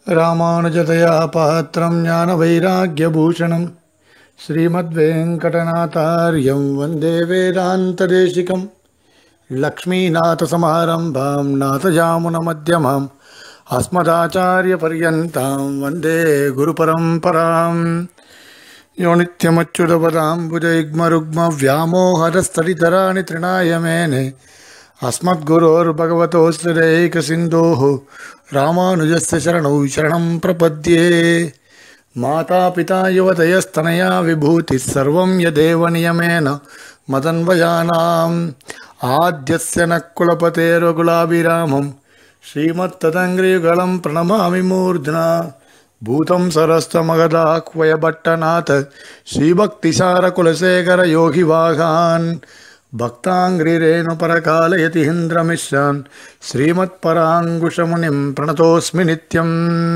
ராமானுஜதயா பாத்திரம் ஞான வைராக்கியபூஷணம் ஸ்ரீமத்வேங்கடநாதாரியம் வந்தே வேதாந்ததேசிகம் லக்ஷ்மீநாதசமாரம்பாம் நாதஜாமுனமத்தியமாம் அஸ்மதாச்சாரியபர்யந்தாம் வந்தே குருபரம்பராம் யோ नित्यमच्युतपदाम्बुजैग्मरुग्मव्यामोहरस्तरितराणि तृणाय मेने अस्मद्गुरोर्भगवतोऽस्तिरेकसिन्धोः रामानुजस्य शरणौ शरणं प्रपद्ये मातापिता युवतयस्तनया विभूतिः सर्वं यदेव नियमेन मदन्वयानाम् आद्यस्य न कुलपतेर्वकुलाभिरामं श्रीमत्तदङ्ग्रियुगलं प्रणमामि मूर्ध्ना भूतं सरस्तमगदाह्वयभट्टनाथ श्रीभक्तिसारकुलशेखर योगिवाहान् भक्ताङ्ग्रिरेणुपरकालयतिहीन्द्रमिश्रान् श्रीमत्पराङ्कुशमुनिं प्रणतोऽस्मि नित्यम्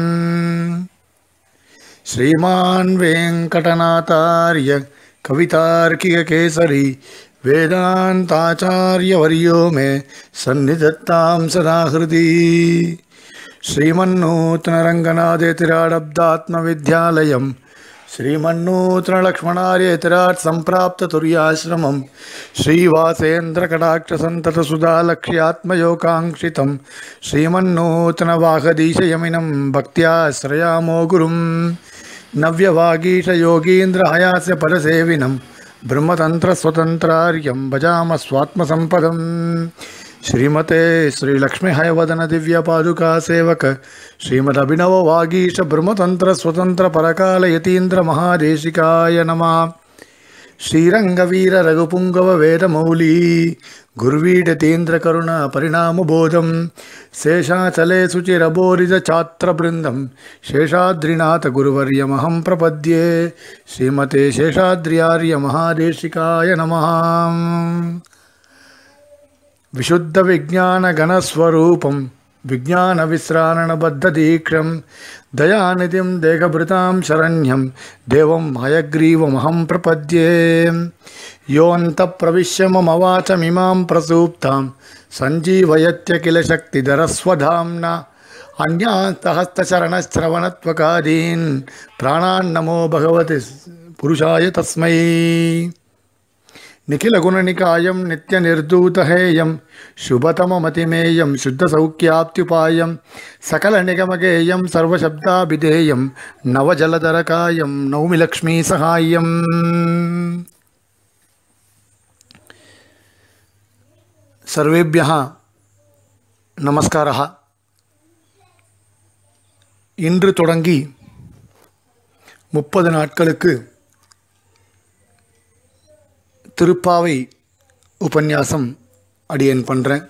श्रीमान् वेङ्कटनाथार्य कवितार्किककेसरी वेदान्ताचार्यवर्यो मे सन्निधत्तां सदा हृदि श्रीमन्नूतनरङ्गनाथेतिराडब्दात्मविद्यालयं श्रीमन्नूतनलक्ष्मणार्येतिराट् सम्प्राप्ततुर्याश्रमं श्रीवासेन्द्रकटाक्षसन्ततसुधालक्ष्यात्मयोगाङ्क्षितं श्रीमन्नूतनवाहदीशयमिनं भक्त्याश्रयामो गुरुं नव्यवागीशयोगीन्द्रहयास्य परसेविनं ब्रह्मतन्त्रस्वतन्त्रार्यं भजामः स्वात्मसम्पदम् श्रीमते श्रीलक्ष्मीहयवदन दिव्यपादुका सेवक श्रीमदभिनव वागीश ब्रह्मतन्त्र स्वतन्त्र परकाल यतीन्द्र महादेशिकाय नमः श्रीरङ्गवीर रघुपुङ्गव वेदमौली गुर्वीडतीन्द्र करुण परिणामबोधं शेषाचले सुचिरबोरिज छात्रवृन्दं शेषाद्रिनाथ गुरुवर्यमहं प्रपद्ये श्रीमते शेषाद्र्यार्य महादेशिकाय नमः विशुद्धविज्ञानगणस्वरूपं विज्ञानविश्राणबद्धदीक्षं दयानिधिं देहभृतां शरण्यं देवं हयग्रीवमहं प्रपद्ये योऽन्तप्रविश्य ममवाचमिमां प्रसूप्तां सञ्जीवयत्य किल शक्तिधरस्वधाम्ना अन्यान्तहस्तचरणश्रवणत्वकादीन् प्राणान्नमो भगवति पुरुषाय तस्मै निखिलगुणनिकायं नित्यनिर्धूतहेयं शुभतममतिमेयं शुद्धसौख्याप्त्युपायं सकलनिगमगेयं सर्वशब्दाभिधेयं नवजलधरकायं नौमि लक्ष्मीसहायम् सर्वेभ्यः நமஸ்காரः இன்று தொடங்கி முப்பது நாட்களுக்கு திருப்பாவை உபன்யாசம் அடியேன் பண்ணுறேன்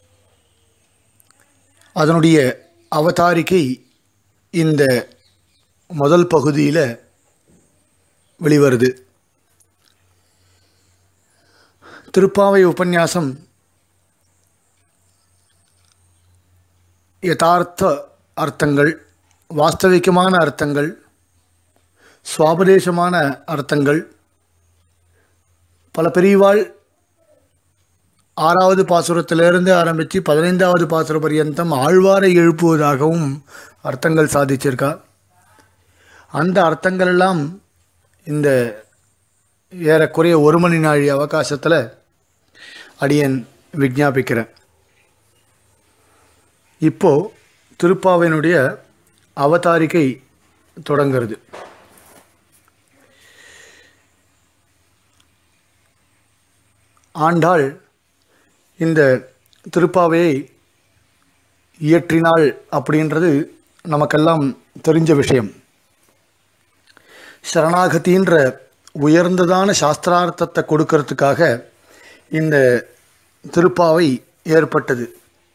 அதனுடைய அவதாரிக்கை இந்த முதல் பகுதியில் வெளிவருது திருப்பாவை உபன்யாசம் யதார்த்த அர்த்தங்கள் வாஸ்தவிகமான அர்த்தங்கள் சுவாபதேசமான அர்த்தங்கள் பல பெரியவாள் ஆறாவது பாசுரத்திலிருந்து ஆரம்பித்து பதினைந்தாவது பாசுர பரியந்தம் ஆழ்வாரை எழுப்புவதாகவும் அர்த்தங்கள் சாதிச்சிருக்கா அந்த அர்த்தங்கள் எல்லாம் இந்த ஏறக்குறைய ஒரு மணி நாழி அவகாசத்தில் அடியன் விஜாபிக்கிறேன் இப்போது திருப்பாவையினுடைய அவதாரிக்கை தொடங்கிறது ஆண்டாள் இந்த திருப்பாவையை இயற்றினாள் அப்படின்றது நமக்கெல்லாம் தெரிஞ்ச விஷயம் சரணாகதின்ற உயர்ந்ததான சாஸ்திரார்த்தத்தை கொடுக்கறதுக்காக இந்த திருப்பாவை ஏற்பட்டது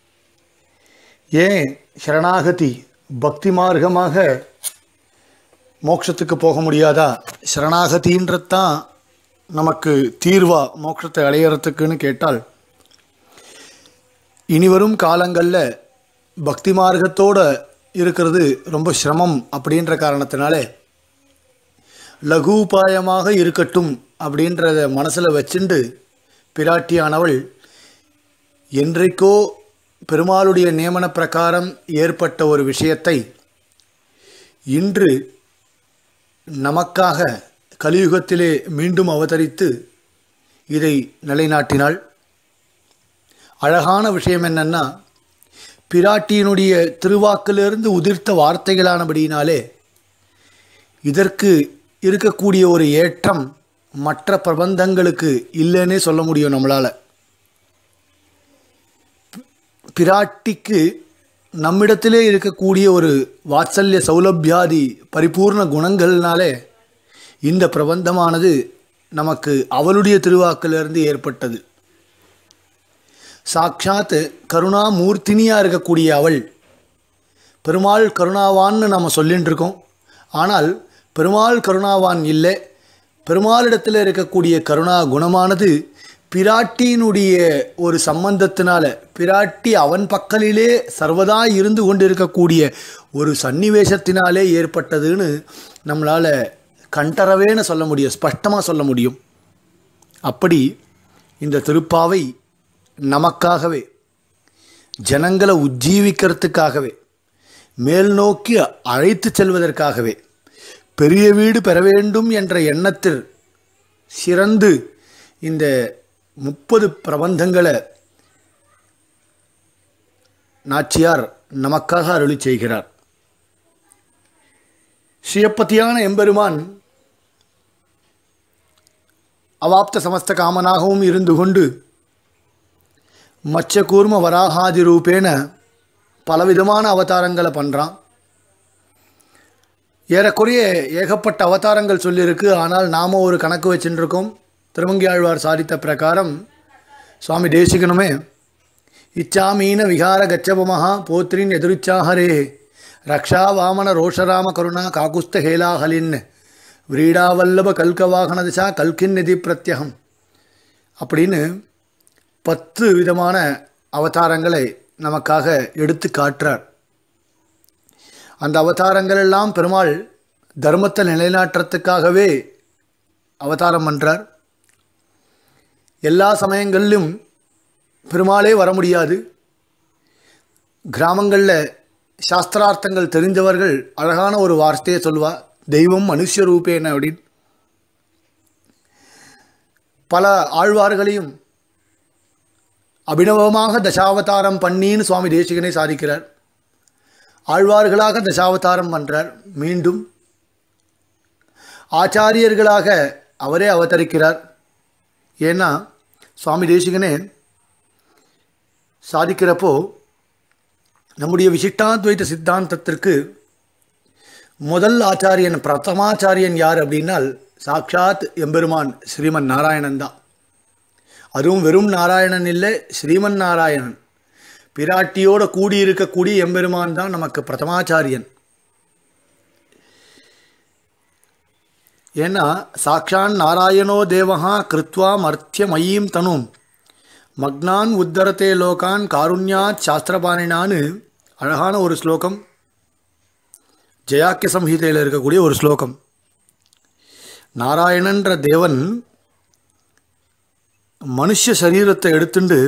ஏன் சரணாகதி பக்தி மார்க்கமாக மோட்சத்துக்கு போக முடியாதா சரணாகதின்றது தான் நமக்கு தீர்வா மோட்சத்தை அடையிறதுக்குன்னு கேட்டால் இனிவரும் காலங்களில் பக்தி மார்க்கத்தோடு இருக்கிறது ரொம்ப சிரமம் அப்படின்ற காரணத்தினாலே லகூபாயமாக இருக்கட்டும் அப்படின்றத மனசில் வச்சுண்டு பிராட்டியானவள் என்றைக்கோ பெருமாளுடைய நியமன பிரகாரம் ஏற்பட்ட ஒரு விஷயத்தை இன்று நமக்காக கலியுகத்திலே மீண்டும் அவதரித்து இதை நிலைநாட்டினாள் அழகான விஷயம் என்னன்னா பிராட்டியினுடைய திருவாக்கிலிருந்து உதிர்த்த வார்த்தைகளானபடியினாலே இதற்கு இருக்கக்கூடிய ஒரு ஏற்றம் மற்ற பிரபந்தங்களுக்கு இல்லைன்னே சொல்ல முடியும் நம்மளால் பிராட்டிக்கு நம்மிடத்திலே இருக்கக்கூடிய ஒரு வாத்சல்ய சௌலபியாதி பரிபூர்ண குணங்கள்னாலே இந்த பிரபந்தமானது நமக்கு அவளுடைய திருவாக்கிலிருந்து ஏற்பட்டது சாட்சாத் கருணாமூர்த்தினியாக இருக்கக்கூடிய அவள் பெருமாள் கருணாவான்னு நாம் சொல்லிட்டு இருக்கோம் ஆனால் பெருமாள் கருணாவான் இல்லை பெருமாளிடத்தில் இருக்கக்கூடிய கருணா குணமானது பிராட்டியினுடைய ஒரு சம்பந்தத்தினால பிராட்டி அவன் பக்கலிலே சர்வதா இருந்து கொண்டிருக்கக்கூடிய ஒரு சன்னிவேசத்தினாலே ஏற்பட்டதுன்னு நம்மளால் கண்டறவேன்னு சொல்ல முடியும் ஸ்பஷ்டமாக சொல்ல முடியும் அப்படி இந்த திருப்பாவை நமக்காகவே ஜனங்களை உஜ்ஜீவிக்கிறதுக்காகவே மேல் நோக்கி அழைத்து செல்வதற்காகவே பெரிய வீடு பெற வேண்டும் என்ற எண்ணத்தில் சிறந்து இந்த முப்பது பிரபந்தங்களை நாச்சியார் நமக்காக அருளி செய்கிறார் ஸ்ரீயப்பதியான எம்பெருமான் அவாப்த சமஸ்த காமனாகவும் இருந்து கொண்டு மச்ச கூர்ம வராகாதி ரூபேன பலவிதமான அவதாரங்களை பண்ணுறான் ஏறக்குறைய ஏகப்பட்ட அவதாரங்கள் சொல்லியிருக்கு ஆனால் நாம் ஒரு கணக்கு வச்சுட்டு இருக்கோம் திருமங்கியாழ்வார் சாதித்த பிரகாரம் சுவாமி தேசிகனுமே இச்சாமீன விகார கச்சபமஹா போத்ரின் எதிர்ச்சாஹரே ரக்ஷா வாமன ரோஷராம கருணா காகுஸ்த ஹேலாஹலின் விரீடாவல்லப கல்கவாகன திசா கல்கின் நிதி பிரத்யகம் அப்படின்னு பத்து விதமான அவதாரங்களை நமக்காக எடுத்து காட்டுறார் அந்த அவதாரங்கள் எல்லாம் பெருமாள் தர்மத்தை நிலைநாட்டுறதுக்காகவே அவதாரம் பண்ணுறார் எல்லா சமயங்களிலும் பெருமாளே வர முடியாது கிராமங்களில் சாஸ்திரார்த்தங்கள் தெரிஞ்சவர்கள் அழகான ஒரு வார்த்தையை சொல்வா தெய்வம் மனுஷ ரூபேன அப்படின்னு பல ஆழ்வார்களையும் அபிநவமாக தசாவதாரம் பண்ணின்னு சுவாமி தேசிகனை சாதிக்கிறார் ஆழ்வார்களாக தசாவதாரம் பண்ணுறார் மீண்டும் ஆச்சாரியர்களாக அவரே அவதரிக்கிறார் ஏன்னா சுவாமி தேசிகனே சாதிக்கிறப்போ நம்முடைய விசிஷ்டாத்வைத சித்தாந்தத்திற்கு முதல் ஆச்சாரியன் பிரதமாச்சாரியன் யார் அப்படின்னால் சாக்ஷாத் எம்பெருமான் ஸ்ரீமன் நாராயணன் தான் அதுவும் வெறும் நாராயணன் இல்லை ஸ்ரீமன் நாராயணன் பிராட்டியோட கூடியிருக்கக்கூடிய எம்பெருமான் தான் நமக்கு பிரதமாச்சாரியன் ஏன்னா சாக்ஷான் நாராயணோ தேவஹா கிருத்வா மர்த்தியமயீம் தனும் மக்னான் உத்தரத்தே லோகான் காருண்யாத் சாஸ்திரபாணினான்னு அழகான ஒரு ஸ்லோகம் ஜெயாக்கிய சம்ஹிதையில் இருக்கக்கூடிய ஒரு ஸ்லோகம் நாராயணன்ற தேவன் மனுஷ சரீரத்தை எடுத்துண்டு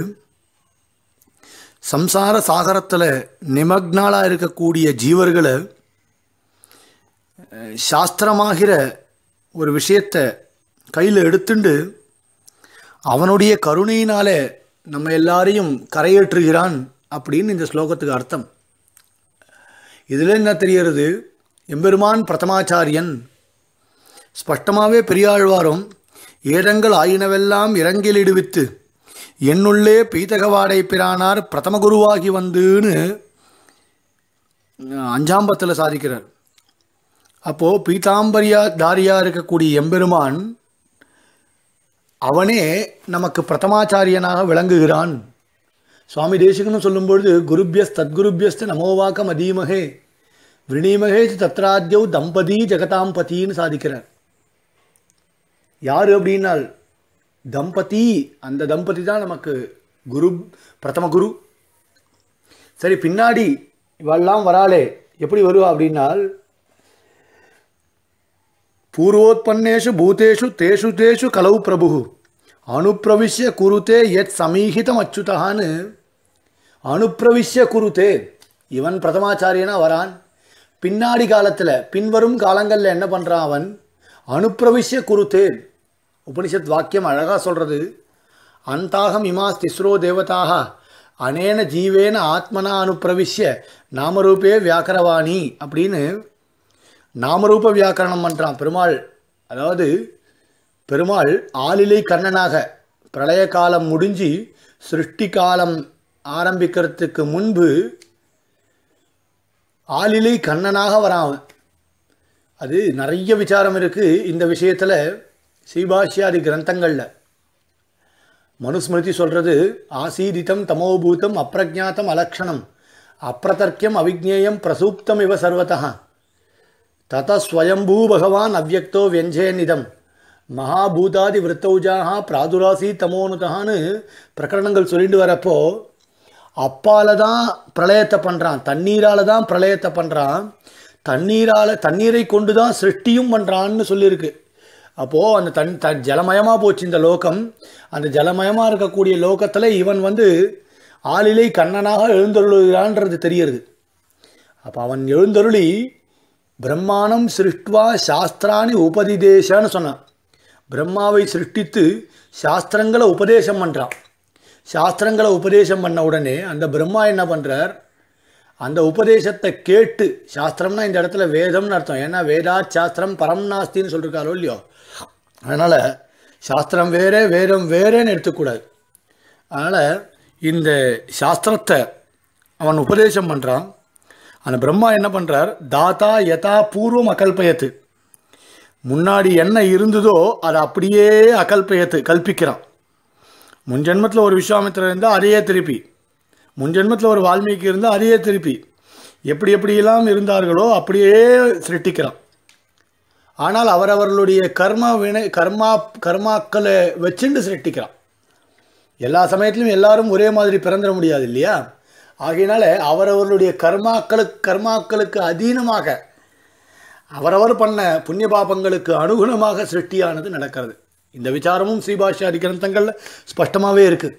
சம்சார சாகரத்தில் நிமக்னாலாக இருக்கக்கூடிய ஜீவர்களை சாஸ்திரமாகிற ஒரு விஷயத்தை கையில் எடுத்துண்டு அவனுடைய கருணையினாலே நம்ம எல்லாரையும் கரையேற்றுகிறான் அப்படின்னு இந்த ஸ்லோகத்துக்கு அர்த்தம் இதில் என்ன தெரிகிறது எம்பெருமான் பிரதமாச்சாரியன் ஸ்பஷ்டமாகவே பெரியாழ்வாரும் ஏதங்கள் ஆயினவெல்லாம் இறங்கிலிடுவித்து என்னுள்ளே பீதகவாடை பிரானார் பிரதம குருவாகி வந்துன்னு அஞ்சாம்பத்தில் சாதிக்கிறார் அப்போது பீதாம்பரியா தாரியா இருக்கக்கூடிய எம்பெருமான் அவனே நமக்கு பிரதமாச்சாரியனாக விளங்குகிறான் சுவாமி தேசிகனும் சொல்லும்பொழுது குருபியஸ் தத்குருபியஸ்து நமோவாக்க மதீமகே விரணீமகே தத்ராத்யவ் தம்பதி ஜெகதாம் பதின்னு சாதிக்கிறார் யார் அப்படின்னால் தம்பதி அந்த தம்பதி தான் நமக்கு குரு பிரதம குரு சரி பின்னாடி இவெல்லாம் வராளே எப்படி வருவா அப்படின்னால் பூர்வோத்பன்னேஷு பூதேஷு தேஷு தேஷு கலவு பிரபு அனுப்பிரவிஷ்ய குருத்தே எத் சமீகிதம் அச்சுதான்னு அனுப்பிரவிஷ்ய குருத்தே இவன் பிரதமாச்சாரியனா வரான் பின்னாடி காலத்தில் பின்வரும் காலங்களில் என்ன பண்ணுறான் அவன் அனுப்பிரவிஷ்ய குருத்தே உபனிஷத் வாக்கியம் அழகாக சொல்கிறது அந்தாகம் இமாஸ் திஸ்ரோ தேவதாக அனேன ஜீவேன ஆத்மனா அனுப்பிரவிஷ்ய நாமரூபே வியாக்கரவாணி அப்படின்னு நாமரூப வியாக்கரணம் பண்ணுறான் பெருமாள் அதாவது பெருமாள் ஆளிலை கண்ணனாக பிரளய காலம் முடிஞ்சு சிருஷ்டி காலம் ஆரம்பிக்கிறதுக்கு முன்பு ஆளிலை கண்ணனாக வரான் அவன். அது நிறைய விசாரம் இருக்குது இந்த விஷயத்தில் ஸ்ரீபாஷ்யாதி கிரந்தங்களில் மனுஸ்மிருதி சொல்கிறது ஆசீதித்தம் தமோபூதம் அப்பிரஜாத்தம் அலக்ஷணம் அப்பிரதர்க்கியம் அவிஜ்ஞேயம் பிரசூப்தம் இவ சர்வதா தத ஸ்வயம்பூ பகவான் அவ்வக்தோ வியஞ்சேனிதம் மகாபூதாதி விருத்தௌஜாக பிராதுராசி தமோனுதான்னு பிரகரணங்கள் சொல்லிட்டு வரப்போ அப்பால தான் பிரளயத்தை பண்ணுறான் தண்ணீரால் தான் பிரளயத்தை பண்ணுறான் தண்ணீரால் தண்ணீரை கொண்டு தான் சிருஷ்டியும் பண்ணுறான்னு சொல்லியிருக்கு அப்போது அந்த தன் த ஜலமயமாக போச்சு இந்த லோகம் அந்த ஜலமயமாக இருக்கக்கூடிய லோகத்தில் இவன் வந்து ஆளிலை கண்ணனாக எழுந்தருளுகிறான்றது தெரியுது அப்போ அவன் எழுந்தருளி பிரம்மாணம் சிருஷ்டுவா சாஸ்திராணி உபதிதேசன்னு சொன்னான் பிரம்மாவை சிருஷ்டித்து சாஸ்திரங்களை உபதேசம் பண்ணுறான் சாஸ்திரங்களை உபதேசம் பண்ண உடனே அந்த பிரம்மா என்ன பண்ணுறார் அந்த உபதேசத்தை கேட்டு சாஸ்திரம்னா இந்த இடத்துல வேதம்னு அர்த்தம் ஏன்னா வேதா சாஸ்திரம் பரம் நாஸ்தின்னு சொல்லியிருக்காரோ இல்லையோ அதனால் சாஸ்திரம் வேறே வேதம் வேறேன்னு எடுத்துக்கூடாது அதனால் இந்த சாஸ்திரத்தை அவன் உபதேசம் பண்ணுறான் அந்த பிரம்மா என்ன பண்ணுறார் தாத்தா யதா பூர்வம் அகல்பயத்து முன்னாடி என்ன இருந்ததோ அதை அப்படியே அகல்பயத்து கல்பிக்கிறான் முன்ஜென்மத்தில் ஒரு விஸ்வாமித்திரர் இருந்தால் அதையே திருப்பி முன்ஜென்மத்தில் ஒரு வால்மீகி இருந்தால் அதையே திருப்பி எப்படி எப்படியெல்லாம் இருந்தார்களோ அப்படியே சிருஷ்டிக்கிறான் ஆனால் அவரவர்களுடைய கர்ம வினை கர்மா கர்மாக்களை வச்சுண்டு சிருஷ்டிக்கிறான் எல்லா சமயத்திலும் எல்லாரும் ஒரே மாதிரி பிறந்துட முடியாது இல்லையா ஆகையினால அவரவர்களுடைய கர்மாக்களுக்கு கர்மாக்களுக்கு அதீனமாக அவரவர் பண்ண புண்ணிய பாபங்களுக்கு அனுகுணமாக சிருஷ்டியானது நடக்கிறது இந்த விசாரமும் ஸ்ரீபாஷ்யாதி கிரந்தங்களில் ஸ்பஷ்டமாகவே இருக்குது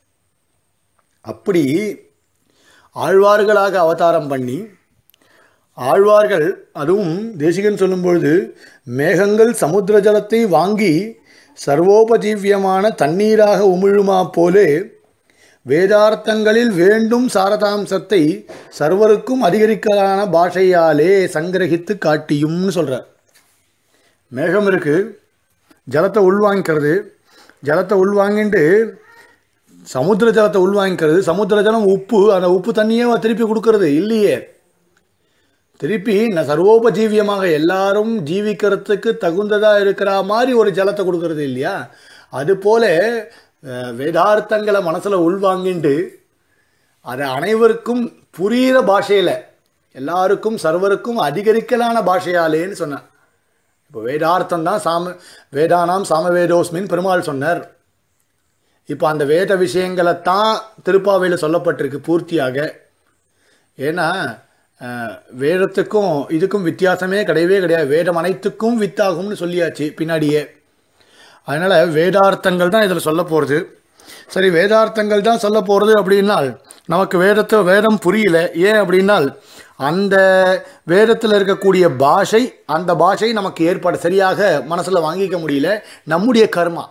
அப்படி ஆழ்வார்களாக அவதாரம் பண்ணி ஆழ்வார்கள் அதுவும் தேசிகன் சொல்லும்பொழுது மேகங்கள் சமுத்திர ஜலத்தை வாங்கி சர்வோபஜீவியமான தண்ணீராக உமிழுமா போலே வேதார்த்தங்களில் வேண்டும் சாரதாம்சத்தை சர்வருக்கும் அதிகரிக்கலான பாஷையாலே சங்கிரகித்து காட்டியும்னு சொல்கிறார் மேகம் இருக்குது ஜலத்தை உள்வாங்கிக்கிறது ஜலத்தை உள்வாங்கிட்டு சமுத்திர ஜலத்தை உள்வாங்கிக்கிறது சமுத்திர ஜலம் உப்பு அந்த உப்பு தண்ணியே திருப்பி கொடுக்கறது இல்லையே திருப்பி நான் சர்வோபஜீவியமாக எல்லாரும் ஜீவிக்கிறதுக்கு தகுந்ததாக இருக்கிற மாதிரி ஒரு ஜலத்தை கொடுக்கறது இல்லையா அதுபோல அஹ், வேதார்த்தங்களை மனசில் உள்வாங்கிண்டு அதை அனைவருக்கும் புரிகிற பாஷையில் எல்லாருக்கும் சர்வருக்கும் அதிகரிக்கலான பாஷையாலேன்னு சொன்னேன் இப்போ வேதார்த்தம் தான் சாம வேதானாம் சாமவேதோஸ்மின் பெருமாள் சொன்னார் இப்போ அந்த வேத விஷயங்களை தான் திருப்பாவையில் சொல்லப்பட்டிருக்கு பூர்த்தியாக ஏன்னா அஹ், வேதத்துக்கும் இதுக்கும் வித்தியாசமே கிடையவே கிடையாது வேதம் அனைத்துக்கும் வித்தாகும்னு சொல்லியாச்சு பின்னாடியே அதனால் வேதார்த்தங்கள் தான் இதில் சொல்ல போகிறது சரி வேதார்த்தங்கள் தான் சொல்ல போகிறது அப்படின்னால் நமக்கு வேதத்தை வேதம் புரியல ஏன் அப்படின்னால் அந்த வேதத்தில் இருக்கக்கூடிய பாஷை அந்த பாஷை நமக்கு ஏற்பாடு சரியாக மனசில் வாங்கிக்க முடியல நம்முடைய கர்மா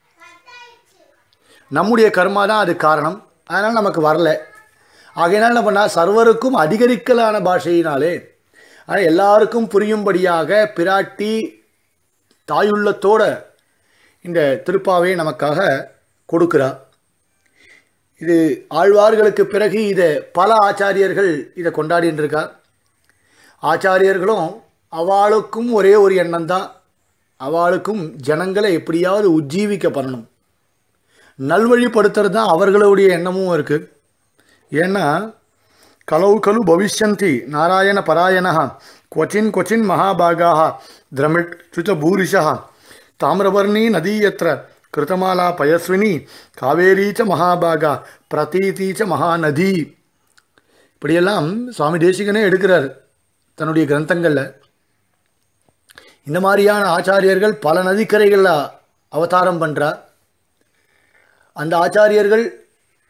நம்முடைய கர்மா தான் அது காரணம் அதனால் நமக்கு வரல ஆகையினால் என்ன பண்ணால் சர்வருக்கும் அதிகரிக்கலான பாஷையினாலே ஆனால் எல்லாருக்கும் புரியும்படியாக பிராட்டி தாயுள்ளத்தோட இந்த திருப்பாவை நமக்காக கொடுக்கிறா இது ஆழ்வார்களுக்கு பிறகு இதை பல ஆச்சாரியர்கள் இதை கொண்டாடின்னு இருக்கா ஆச்சாரியர்களும் அவளுக்கும் ஒரே ஒரு எண்ணம் தான் அவளுக்கும் ஜனங்களை எப்படியாவது உஜ்ஜீவிக்க பண்ணணும் நல்வழிப்படுத்துறது தான் அவர்களுடைய எண்ணமும் இருக்குது ஏன்னா கலவு கலு பவிஷ்யந்தி நாராயண பராயணா क्वचिन् क्वचिन् महाभागाः द्रमिट् चुच भूरिशः ताम्रवर्णी नदी यत्र कृतमाला पयस्विनी காவேரி ச மகாபாகா பிரதீதி ச மகாநதி இப்படியெல்லாம் சுவாமி தேசிகனே எடுக்கிறார் தன்னுடைய கிரந்தங்களில் இந்த மாதிரியான ஆச்சாரியர்கள் பல நதிக்கரைகளில் அவதாரம் பண்ணுறார் அந்த ஆச்சாரியர்கள்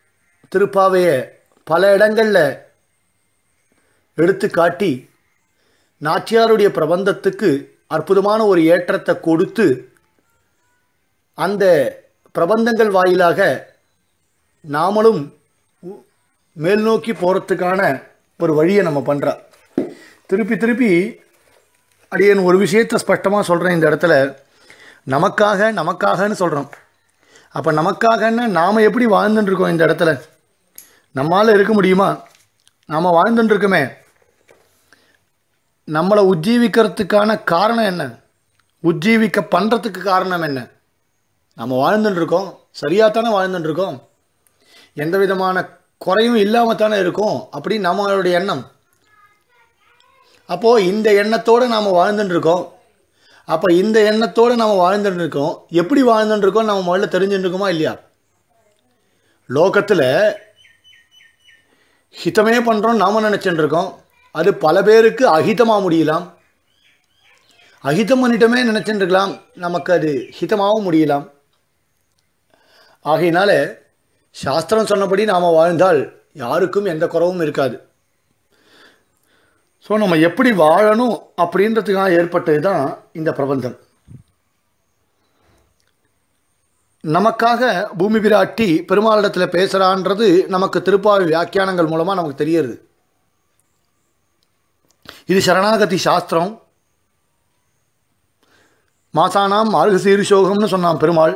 திருப்பாவையை பல இடங்களில் எடுத்து காட்டி நாச்சியாருடைய பிரபந்தத்துக்கு அற்புதமான ஒரு ஏற்றத்தை கொடுத்து அந்த பிரபந்தங்கள் வாயிலாக நாமளும் உ- மேல் நோக்கி போகிறதுக்கான ஒரு வழியை நம்ம பண்ணுறோம் திருப்பி திருப்பி அடியேன் ஒரு விஷயத்தை ஸ்பஷ்டமாக சொல்கிறேன் இந்த இடத்துல நமக்காக நமக்காகன்னு சொல்கிறோம் அப்போ நமக்காகன்னா நாம் எப்படி வாழ்ந்துட்டு இருக்கோம் இந்த இடத்துல நம்மால் இருக்க முடியுமா நாம் வாழ்ந்துட்டு இருக்கோமே நம்மளை உஜ்ஜீவிக்கிறதுக்கான காரணம் என்ன உஜ்ஜீவிக்க பண்ணுறதுக்கு காரணம் என்ன நம்ம வாழ்ந்துட்டு இருக்கோம் சரியாக தானே வாழ்ந்துட்டு இருக்கோம் எந்த விதமான குறையும் இல்லாமல் தானே இருக்கும் அப்படின்னு நம்மளுடைய எண்ணம் அப்போது இந்த எண்ணத்தோடு நாம் வாழ்ந்துட்டு இருக்கோம் அப்போ இந்த எண்ணத்தோடு நம்ம வாழ்ந்துட்டு இருக்கோம் எப்படி வாழ்ந்துட்டு இருக்கோம் நம்ம முதல்ல தெரிஞ்சுட்டு இருக்கோமா இல்லையா லோகத்தில் ஹிதமே பண்ணுறோம் நாம நினச்சிட்டு இருக்கோம் அது பல பேருக்கு அஹிதமாக முடியலாம் அஹிதம் பண்ணிட்டோமே நினச்சிட்டு இருக்கலாம் நமக்கு அது ஹிதமாகவும் முடியலாம் ஆகையினால சாஸ்திரம் சொன்னபடி நாம் வாழ்ந்தால் யாருக்கும் எந்த குறவும் இருக்காது ஸோ நம்ம எப்படி வாழணும் அப்படின்றதுக்காக ஏற்பட்டது தான் இந்த பிரபந்தம் நமக்காக பூமி பிராட்டி பெருமாளிடத்தில் பேசுகிறான்றது நமக்கு திருப்பாவை வியாக்கியானங்கள் மூலமாக நமக்கு தெரியறது இது சரணாகதி சாஸ்திரம் மாசானாம் மார்கசீரிஷோகம்னு சொன்னான் பெருமாள்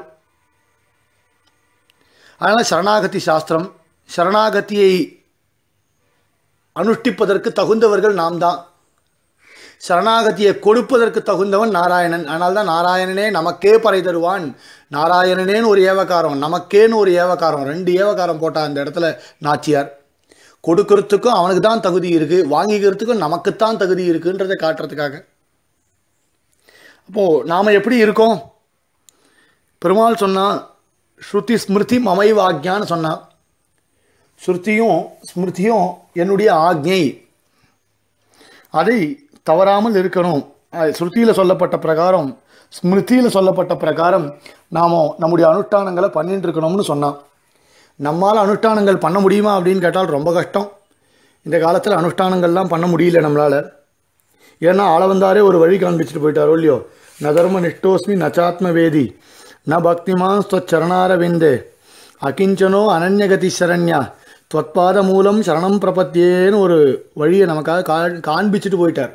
அதனால் சரணாகதி சாஸ்திரம் சரணாகதியை அனுஷ்டிப்பதற்கு தகுந்தவர்கள் நாம் தான் சரணாகதியை கொடுப்பதற்கு தகுந்தவன் நாராயணன் அதனால தான் நாராயணனே நமக்கே பறை தருவான் நாராயணனேன்னு ஒரு ஏவகாரம் நமக்கேன்னு ஒரு ஏவகாரம் ரெண்டு ஏவகாரம் போட்டான் அந்த இடத்துல நாச்சியார் கொடுக்கறதுக்கும் அவனுக்கு தான் தகுதி இருக்குது வாங்கிக்கிறதுக்கும் நமக்குத்தான் தகுதி இருக்குன்றதை காட்டுறதுக்காக அப்போது நாம் எப்படி இருக்கோம் பெருமாள் சொன்னான் ஸ்ருதி ஸ்மிருதி மமை வாக்யான்னு சொன்னான் ஸ்ருதியும் ஸ்மிருதியும் என்னுடைய ஆக்ஞை அதை தவறாமல் இருக்கணும் ஸ்ருதியில் சொல்லப்பட்ட பிரகாரம் ஸ்மிருதியில் சொல்லப்பட்ட பிரகாரம் நாம் நம்முடைய அனுஷ்டானங்களை பண்ணிட்டு இருக்கணும்னு சொன்னான் நம்மால் அனுஷ்டானங்கள் பண்ண முடியுமா அப்படின்னு கேட்டால் ரொம்ப கஷ்டம் இந்த காலத்தில் அனுஷ்டானங்கள்லாம் பண்ண முடியல நம்மளால் ஏன்னா ஆளவந்தாரே ஒரு வழி காண்பிச்சுட்டு போயிட்டாரோ இல்லையோ ந தர்ம நிஷ்டோஸ்மி நச்சாத்ம வேதி ந பக்திமான் ஸ்வச்சரணாரவிந்தே அகிஞ்சனோ அனன்யகதி சரண்யா துவத்பாத மூலம் சரணம் பிரபத்தியேன்னு ஒரு வழியை நமக்காக கா காண்பிச்சுட்டு போயிட்டார்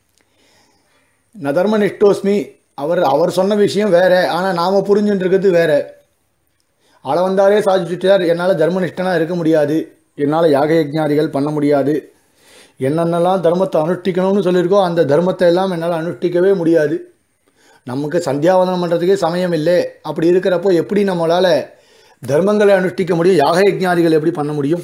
ந தர்ம நிஷ்டோஸ்மி அவர் அவர் சொன்ன விஷயம் வேற ஆனால் நாம் புரிஞ்சுட்டு இருக்கிறது வேற ஆளவந்தாரே சாதிச்சுட்டார் என்னால் தர்மனிஷ்டனாக இருக்க முடியாது என்னால் யாக யஜ்ஞாதிகள் பண்ண முடியாது என்னென்னலாம் தர்மத்தை அனுஷ்டிக்கணும்னு சொல்லியிருக்கோ அந்த தர்மத்தை எல்லாம் என்னால் அனுஷ்டிக்கவே முடியாது நமக்கு சந்தியாவதனம் பண்ணுறதுக்கே சமயம் இல்லை அப்படி இருக்கிறப்போ எப்படி நம்மளால் தர்மங்களை அனுஷ்டிக்க முடியும் யாக யஜ்ஞாதிகள் எப்படி பண்ண முடியும்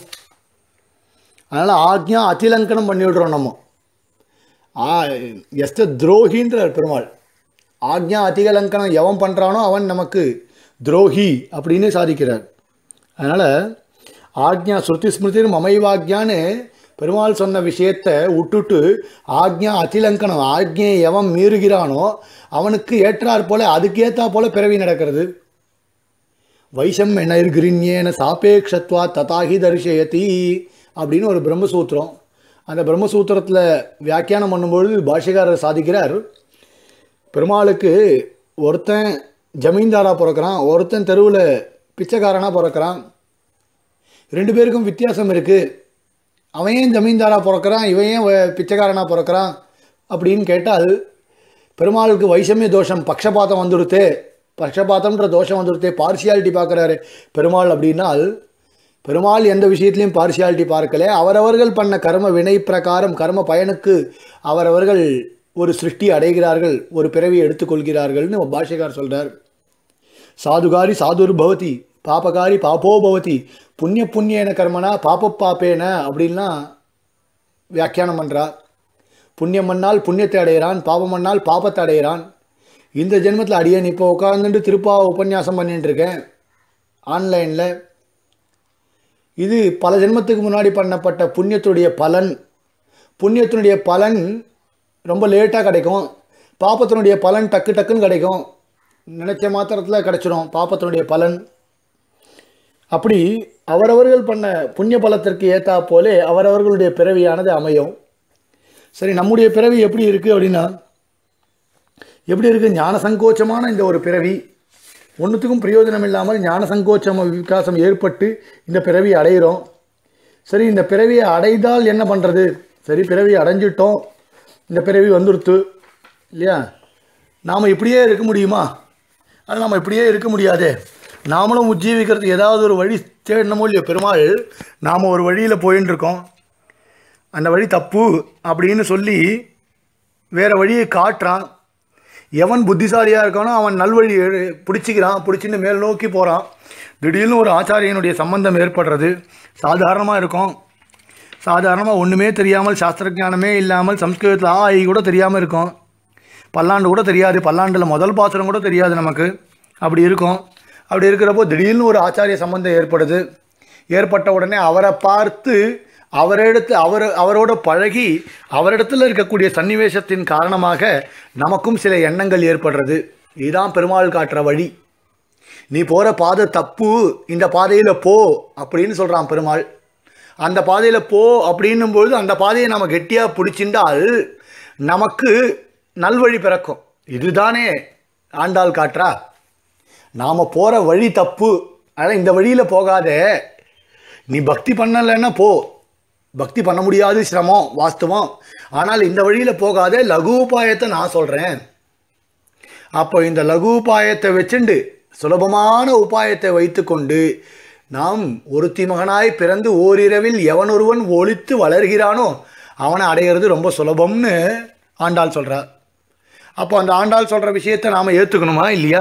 அதனால் ஆக்ஞா அதிலங்கனம் பண்ணி விடுறோம் நம்ம ஆ எஸ்த துரோகின்றார் பெருமாள் ஆக்ஞா அதிகலங்கனம் எவன் பண்ணுறானோ அவன் நமக்கு துரோகி அப்படின்னு சாதிக்கிறார் அதனால் ஆக்ஞா ஸ்ருதி ஸ்மிருதி மமைவாக்யான்னு பெருமாள் சொன்ன விஷயத்தை விட்டுட்டு ஆக்ஞா அதிலங்கனம் ஆக்ஞையை எவன் மீறுகிறானோ அவனுக்கு ஏற்றாற் போல அதுக்கேற்றா போல பிறவி நடக்கிறது வைஷம் கிரிண்யேன சாபேக்ஷத்வா ததாகி தரிசயதி அப்படின்னு ஒரு பிரம்மசூத்திரம் அந்த பிரம்மசூத்திரத்தில் வியாக்கியானம் பண்ணும்பொழுது பாஷ்யக்காரர் சாதிக்கிறார் பெருமாளுக்கு ஒருத்தன் ஜமீன்தாராக பிறக்கிறான் ஒருத்தன் தெருவில் பிச்சைக்காரனாக பிறக்கிறான் ரெண்டு பேருக்கும் வித்தியாசம் இருக்குது அவன் ஏன் ஜமீன்தாராக பிறக்கிறான் இவன் ஏன் வ- பிச்சைக்காரனாக பிறக்கிறான் அப்படின்னு கேட்டால் பெருமாளுக்கு வைஷமிய தோஷம் பக்ஷபாதம் வந்துடுத்து பக்ஷபாதம்ன்ற தோஷம் வந்துடுத்து பார்சியாலிட்டி பார்க்குறாரு பெருமாள் அப்படின்னால் பெருமாள் எந்த விஷயத்துலையும் பார்சியாலிட்டி பார்க்கல அவரவர்கள் பண்ண கர்ம வினை பிரகாரம் கர்ம பயனுக்கு அவரவர்கள் ஒரு சிருஷ்டி அடைகிறார்கள் ஒரு பிறவியை எடுத்துக்கொள்கிறார்கள்னு பாஷ்யக்கார் சொல்கிறார் சாதுகாரி சாதுர் பவதி பாபகாரி பாபோ பவதி புண்ணிய புண்ணியன கர்மனா பாப பாப்பேன அப்படின்லாம் வியாக்கியானம் பண்ணுறா புண்ணியம் பண்ணால் புண்ணியத்தை அடைகிறான் பாபம் பண்ணால் பாபத்தை அடைகிறான் இந்த ஜென்மத்தில் அடியேன் இப்போ உட்காந்துட்டு திருப்பா உபன்யாசம் பண்ணிட்டு இருக்கேன் ஆன்லைனில் இது பல ஜென்மத்துக்கு முன்னாடி பண்ணப்பட்ட புண்ணியத்துடைய பலன் புண்ணியத்தினுடைய பலன் ரொம்ப லேட்டாக கிடைக்கும் பாப்பத்தினுடைய பலன் டக்கு டக்குன்னு கிடைக்கும் நினைச்ச மாத்திரத்தில் கிடைச்சிடும் பாப்பத்தினுடைய பலன் அப்படி அவரவர்கள் பண்ண புண்ணிய பலத்திற்கு ஏற்றா போலே அவரவர்களுடைய பிறவியானது அமையும் சரி நம்முடைய பிறவி எப்படி இருக்குது அப்படின்னா எப்படி இருக்குது ஞான சங்கோச்சமான இந்த ஒரு பிறவி ஒன்றுத்துக்கும் பிரயோஜனம் இல்லாமல் ஞான சங்கோச்சம் விகாசம் ஏற்பட்டு இந்த பிறவி அடைகிறோம் சரி இந்த பிறவியை அடைந்தால் என்ன பண்ணுறது சரி பிறவி அடைஞ்சிட்டோம் இந்த பிறவி வந்துடுத்து இல்லையா நாம் இப்படியே இருக்க முடியுமா அது நம்ம இப்படியே இருக்க முடியாதே நாமளும் உஜ்ஜீவிக்கிறதுக்கு ஏதாவது ஒரு வழி தேடணுமோ இல்லையோ பெருமாள் நாம் ஒரு வழியில் போயின்னு இருக்கோம் அந்த வழி தப்பு அப்படின்னு சொல்லி வேறு வழியை காட்டுறான் எவன் புத்திசாலியாக இருக்கானோ அவன் நல்வழி எ- பிடிச்சிக்கிறான் பிடிச்சின்னு மேல் நோக்கி போகிறான் திடீர்னு ஒரு ஆச்சாரியனுடைய சம்பந்தம் ஏற்படுறது சாதாரணமாக இருக்கும் சாதாரணமாக ஒன்றுமே தெரியாமல் சாஸ்திர ஞானமே இல்லாமல் சம்ஸ்கிருதத்தில் ஆ ஐ கூட தெரியாமல் இருக்கும் பல்லாண்டு கூட தெரியாது பல்லாண்டில் முதல் பாசுரம் கூட தெரியாது நமக்கு அப்படி இருக்கும் அப்படி இருக்கிறப்போ திடீர்னு ஒரு ஆச்சாரிய சம்பந்தம் ஏற்படுது ஏற்பட்ட உடனே அவரை பார்த்து அவரிடத்து அவர் அவரோட பழகி அவரிடத்தில் இருக்கக்கூடிய சன்னிவேசத்தின் காரணமாக நமக்கும் சில எண்ணங்கள் ஏற்படுறது இதுதான் பெருமாள் காட்டுற வழி நீ போகிற பாதை தப்பு இந்த பாதையில் போ அப்படின்னு சொல்கிறான் பெருமாள் அந்த பாதையில் போ அப்படின்னும் பொழுது அந்த பாதையை நம்ம கெட்டியாக பிடிச்சிண்டால் நமக்கு நல்வழி பிறக்கும் இதுதானே ஆண்டாள் காட்டுறா நாம் போகிற வழி தப்பு ஆனால் இந்த வழியில் போகாதே நீ பக்தி பண்ணலைன்னா போ பக்தி பண்ண முடியாது சிரமம் வாஸ்தவம் ஆனால் இந்த வழியில் போகாதே லகு உபாயத்தை நான் சொல்கிறேன் அப்போ இந்த லகு உபாயத்தை வச்சுண்டு சுலபமான உபாயத்தை வைத்துக்கொண்டு நாம் ஒருத்தி மகனாய் பிறந்து ஓரிரவில் எவனொருவன் ஒழித்து வளர்கிறானோ அவனை அடையிறது ரொம்ப சுலபம்னு ஆண்டாள் சொல்கிறார் அப்போ அந்த ஆண்டாள் சொல்கிற விஷயத்தை நாம் ஏற்றுக்கணுமா இல்லையா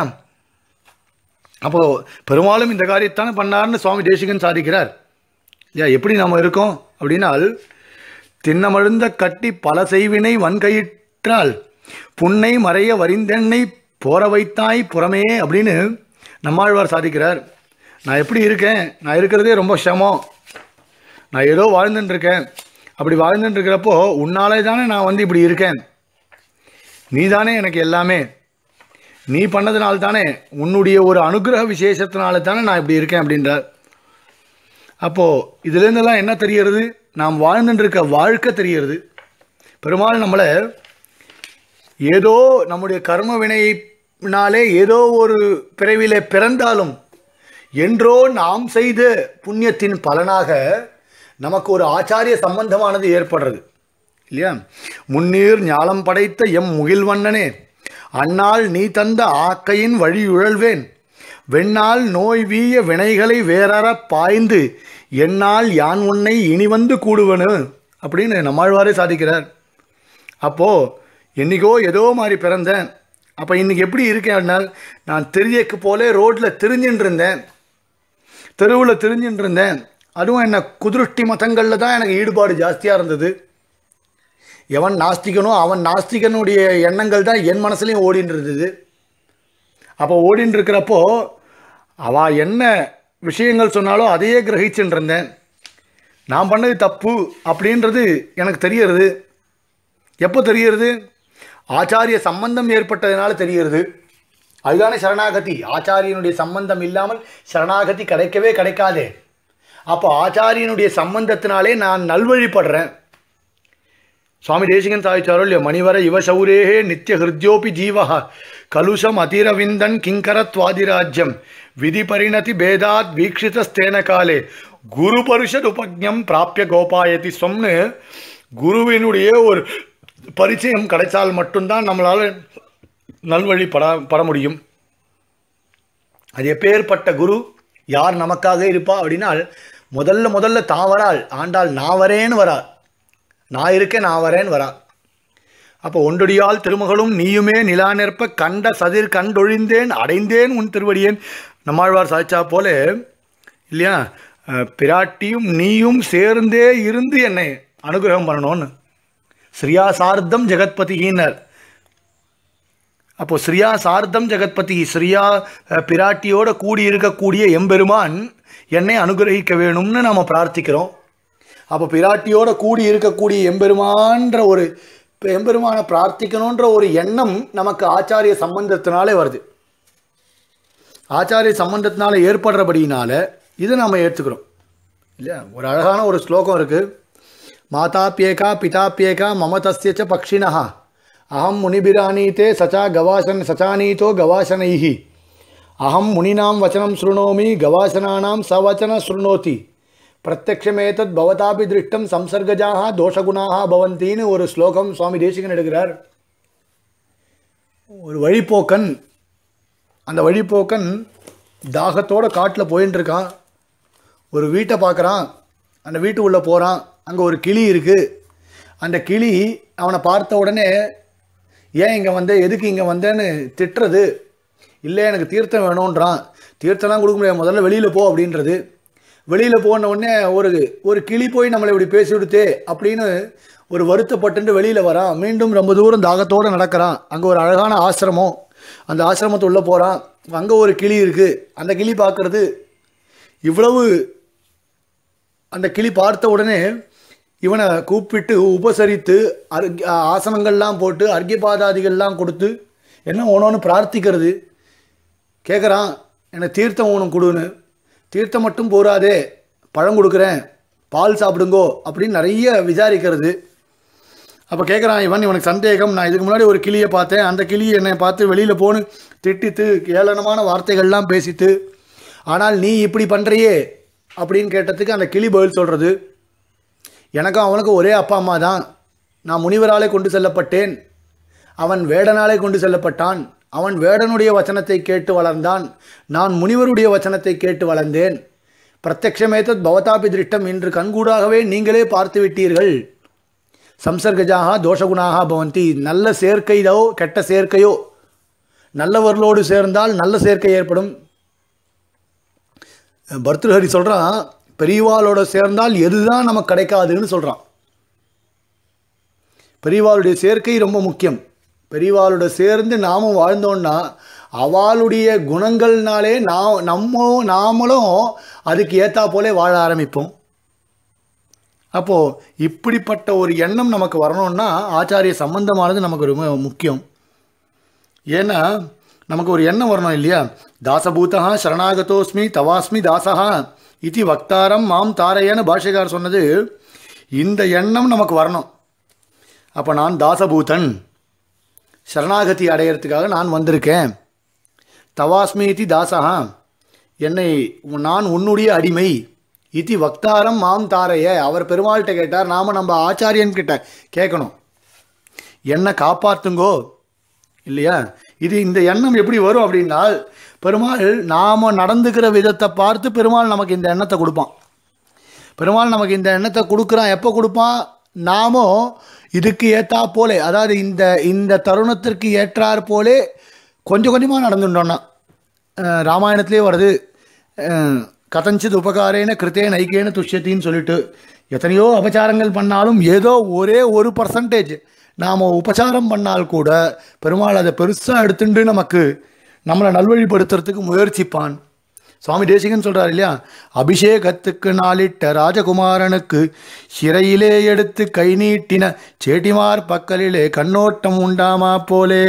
அப்போது பெரும்பாலும் இந்த காரியத்தானே பண்ணார்னு சுவாமி தேசிகன் சாதிக்கிறார் இல்லையா எப்படி நாம் இருக்கோம் அப்படின்னால் திண்ணமழுந்த கட்டி பல செய்வினை வன்கையிற்றால் புன்னை மறைய வரிந்தெண்ணை போற வைத்தாய் புறமே அப்படின்னு நம்மாழ்வார் சாதிக்கிறார் நான் எப்படி இருக்கேன் நான் இருக்கிறதே ரொம்ப சிரமம் நான் ஏதோ வாழ்ந்துட்டு இருக்கேன் அப்படி வாழ்ந்துட்டு இருக்கிறப்போ உன்னாலே தானே நான் வந்து இப்படி இருக்கேன் நீ தானே எனக்கு எல்லாமே நீ பண்ணதுனால தானே உன்னுடைய ஒரு அனுகிரக விசேஷத்தினால தானே நான் இப்படி இருக்கேன் அப்படின்றார் அப்போது இதுலேருந்தெல்லாம் என்ன தெரியறது நாம் வாழ்ந்துட்டு இருக்க வாழ்க்கை தெரியறது பெருமாள் நம்மளை ஏதோ நம்முடைய கர்ம வினையினாலே ஏதோ ஒரு பிறவிலே பிறந்தாலும் என்றோ நாம் செய்த புண்ணியத்தின் பலனாக நமக்கு ஒரு ஆச்சாரிய சம்பந்தமானது ஏற்படுறது இல்லையா முன்னீர் ஞாலம் படைத்த எம் முகில்வண்ணனே அந்நாள் நீ தந்த ஆக்கையின் வழி உழல்வேன் வெண்ணால் நோய் வீய வினைகளை வேறற பாய்ந்து என்னால் யான் உன்னை இனி வந்து கூடுவனு அப்படின்னு நம்மாழ்வாரே சாதிக்கிறார் அப்போது என்னைக்கோ ஏதோ மாதிரி பிறந்தேன் அப்போ இன்னைக்கு எப்படி இருக்கேன் அப்படின்னால் நான் தெரியக்கு போலே ரோட்டில் திரிஞ்சுட்டு இருந்தேன் தெருவில் திரிஞ்சுட்டு இருந்தேன் அதுவும் என்ன குதிருஷ்டி மதங்களில் தான் எனக்கு ஈடுபாடு ஜாஸ்தியாக இருந்தது எவன் நாஸ்திகனோ அவன் நாஸ்திகனுடைய எண்ணங்கள் தான் என் மனசுலையும் ஓடின்னு இருந்தது அப்போ ஓடின்னு இருக்கிறப்போ அவ என்ன விஷயங்கள் சொன்னாலோ அதையே கிரகிச்சுட்டு இருந்தேன் நான் பண்ணது தப்பு அப்படின்றது எனக்கு தெரியறது எப்போ தெரியறது ஆச்சாரிய சம்பந்தம் ஏற்பட்டதுனால தெரியறது அதுதானே சரணாகதி ஆச்சாரியனுடைய சம்பந்தம் இல்லாமல் சரணாகதி கிடைக்கவே கிடைக்காதே அப்போ ஆச்சாரியனுடைய சம்பந்தத்தினாலே நான் நல்வழிப்படுறேன் சுவாமி தேசிகன் சாதிச்சாரோ இல்லையோ மணிவர இவ சௌரேகே நித்திய ஹிருத்யோபி ஜீவ கலுஷம் அதிரவிந்தன் கிங்கரத்வாதிராஜ்யம் விதி பரிணதி பேதாத் வீக்ஷிதஸ்தேன காலே குரு பரிஷத் உபஜம் பிராப்பிய கோபாயதி சொம்னு குருவினுடைய ஒரு பரிச்சயம் கிடைச்சால் மட்டும்தான் நம்மளால் நல்வழி பட பட முடியும் அது எப்பேற்பட்ட குரு யார் நமக்காக இருப்பா அப்படின்னால் முதல்ல முதல்ல தான் வராள் ஆண்டாள் நான் வரேன்னு வராள் நான் இருக்கேன் நான் வரேன்னு வரா அப்போ ஒன்றொடியால் திருமகளும் நீயுமே நிலா நிற்ப கண்ட சதிர் கண்டொழிந்தேன் அடைந்தேன் உன் திருவடியேன் நம்மாழ்வார் சாய்ச்சா போல இல்லையா அஹ், பிராட்டியும் நீயும் சேர்ந்தே இருந்து என்னை அனுகிரகம் பண்ணணும்னு ஸ்ரீயா சார்த்தம் ஜெகத்பதியினர் அப்போ ஸ்ரீயா சார்த்தம் ஜெகத்பதி ஸ்ரீயா அஹ், பிராட்டியோட கூடி இருக்கக்கூடிய எம்பெருமான் என்னை அனுகிரகிக்க வேணும்னு நாம் பிரார்த்திக்கிறோம் அப்போ பிராட்டியோட கூடி இருக்கக்கூடிய எம்பெருமான்ற ஒரு இப்ப எம்பெருமானை பிரார்த்திக்கணுன்ற ஒரு எண்ணம் நமக்கு ஆச்சாரிய சம்பந்தத்தினாலே வருது ஆச்சாரிய சம்பந்தத்தினால ஏற்படுறபடியினால இதை நாம் ஏற்றுக்கிறோம் இல்லையா ஒரு அழகான ஒரு ஸ்லோகம் இருக்குது மாதாப்பியேகா பிதாப்பியேகா மம தஸ்ய ச பக்ஷிணः அகம் முனிபிரானீதே சச்சா கவாசன் சச்சானீதோ கவாசனைः அகம் முனினாம் வச்சனம் ஸ்ருணோமி கவாசனானாம் சவச்சன ஸ்ருணோதி பிரத்யக்ஷமேதத் பவதாபி திருஷ்டம் சம்சர்கஜாக தோஷகுணாக பவந்தின்னு ஒரு ஸ்லோகம் சுவாமி தேசிகன் எடுக்கிறார் ஒரு வழிப்போக்கன் அந்த வழிப்போக்கன் தாகத்தோட காட்டில் போயின்னு இருக்கான் ஒரு வீட்டை பார்க்குறான் அந்த வீட்டு உள்ளே போகிறான் அங்கே ஒரு கிளி இருக்குது அந்த கிளி அவனை பார்த்த உடனே ஏன் இங்கே வந்த எதுக்கு இங்கே வந்தேன்னு திட்டுறது இல்லை எனக்கு தீர்த்தம் வேணுன்றான் தீர்த்தம்லாம் கொடுக்க முடியாது முதல்ல வெளியில் போ அப்படின்றது வெளியில் போன உடனே ஒரு ஒரு கிளி போய் நம்மளை இப்படி பேசி விடுத்தே அப்படின்னு ஒரு வருத்தப்பட்டு வெளியில் வரான் மீண்டும் ரொம்ப தூரம் தாகத்தோடு நடக்கிறான் அங்கே ஒரு அழகான ஆசிரமம் அந்த ஆசிரமத்து உள்ளே போகிறான் அங்கே ஒரு கிளி இருக்குது அந்த கிளி பார்க்குறது இவ்வளவு அந்த கிளி பார்த்த உடனே இவனை கூப்பிட்டு உபசரித்து அர்க் ஆசனங்கள்லாம் போட்டு அர்க்கியபாதாதிகள்லாம் கொடுத்து என்ன ஒன்று பிரார்த்திக்கிறது கேட்குறான் எனக்கு தீர்த்தம் உனக்கு கொடுன்னு தீர்த்தம் மட்டும் போராதே பழம் கொடுக்குறேன் பால் சாப்பிடுங்கோ அப்படின்னு நிறைய விசாரிக்கிறது அப்போ கேட்குறான் இவன் இவனுக்கு சந்தேகம் நான் இதுக்கு முன்னாடி ஒரு கிளியை பார்த்தேன் அந்த கிளி என்னை பார்த்து வெளியில் போன்னு திட்டித்து ஏளனமான வார்த்தைகள்லாம் பேசித்து ஆனால் நீ இப்படி பண்ணுறியே அப்படின்னு கேட்டதுக்கு அந்த கிளி பதில் சொல்கிறது எனக்கும் அவனுக்கும் ஒரே அப்பா அம்மா தான் நான் முனிவராலே கொண்டு செல்லப்பட்டேன் அவன் வேடனாலே கொண்டு செல்லப்பட்டான் அவன் வேடனுடைய வச்சனத்தை கேட்டு வளர்ந்தான் நான் முனிவருடைய வச்சனத்தை கேட்டு வளர்ந்தேன் பிரத்யக்ஷமேதத் பவதாபி திருஷ்டம் இன்று கண்கூடாகவே நீங்களே பார்த்து விட்டீர்கள் சம்சர்கஜாக தோஷகுணாக பவந்தி நல்ல சேர்க்கையோ கெட்ட சேர்க்கையோ நல்லவர்களோடு சேர்ந்தால் நல்ல சேர்க்கை ஏற்படும் பர்திருஹரி சொல்கிறான் பெரியவாளோட சேர்ந்தால் எதுதான் நமக்கு கிடைக்காதுன்னு சொல்கிறான் பெரியவாளுடைய சேர்க்கை ரொம்ப முக்கியம் பெரியவாளோட சேர்ந்து நாமும் வாழ்ந்தோன்னா அவளுடைய குணங்கள்னாலே நான் நம்ம நாமளும் அதுக்கு ஏற்றா போலே வாழ ஆரம்பிப்போம் அப்போது இப்படிப்பட்ட ஒரு எண்ணம் நமக்கு வரணும்னா ஆச்சாரிய சம்பந்தமானது நமக்கு ரொம்ப முக்கியம் ஏன்னா நமக்கு ஒரு எண்ணம் வரணும் இல்லையா தாசபூதா சரணாகதோஸ்மி தவாஸ்மி தாசகா இது வக்தாரம் மாம் தாரையன்னு பாஷைக்கார் சொன்னது இந்த எண்ணம் நமக்கு வரணும் அப்போ நான் தாசபூதன் சரணாகதி அடையிறதுக்காக நான் வந்திருக்கேன் தவாஸ்மி இத்தி தாசகா என்னை நான் உன்னுடைய அடிமை இத்தி வக்தாரம் மாம் தாரைய அவர் பெருமாள்கிட்ட கேட்டார் நாம் நம்ம ஆச்சாரியன் கிட்ட கேட்கணும் என்னை காப்பாற்றுங்கோ இல்லையா இது இந்த எண்ணம் எப்படி வரும் அப்படின்னால் பெருமாள் நாம் நடந்துக்கிற விதத்தை பார்த்து பெருமாள் நமக்கு இந்த எண்ணத்தை கொடுப்பான் பெருமாள் நமக்கு இந்த எண்ணத்தை கொடுக்குறான் எப்போ கொடுப்பான் நாமும் இதுக்கு ஏற்றா போலே அதாவது இந்த இந்த தருணத்திற்கு ஏற்றாற் போலே கொஞ்சம் கொஞ்சமாக நடந்துட்டோன்னா அஹ் ராமாயணத்திலே வருது அஹ் கதஞ்சித் உபகாரேன கிருத்தே நைக்கேன துஷ்யத்தின்னு சொல்லிட்டு எத்தனையோ அபச்சாரங்கள் பண்ணாலும் ஏதோ ஒரே ஒரு பர்சன்டேஜ் நாம் உபச்சாரம் பண்ணால் கூட பெருமாள் அதை பெருசாக எடுத்துட்டு நமக்கு நம்மளை நல்வழிப்படுத்துறதுக்கு முயற்சிப்பான் சுவாமி தேசிகன் சொல்கிறார் இல்லையா அபிஷேகத்துக்கு நாளிட்ட ராஜகுமாரனுக்கு சிறையிலே எடுத்து கை நீட்டின சேட்டிமார் பக்கலிலே கண்ணோட்டம் உண்டாமா போலே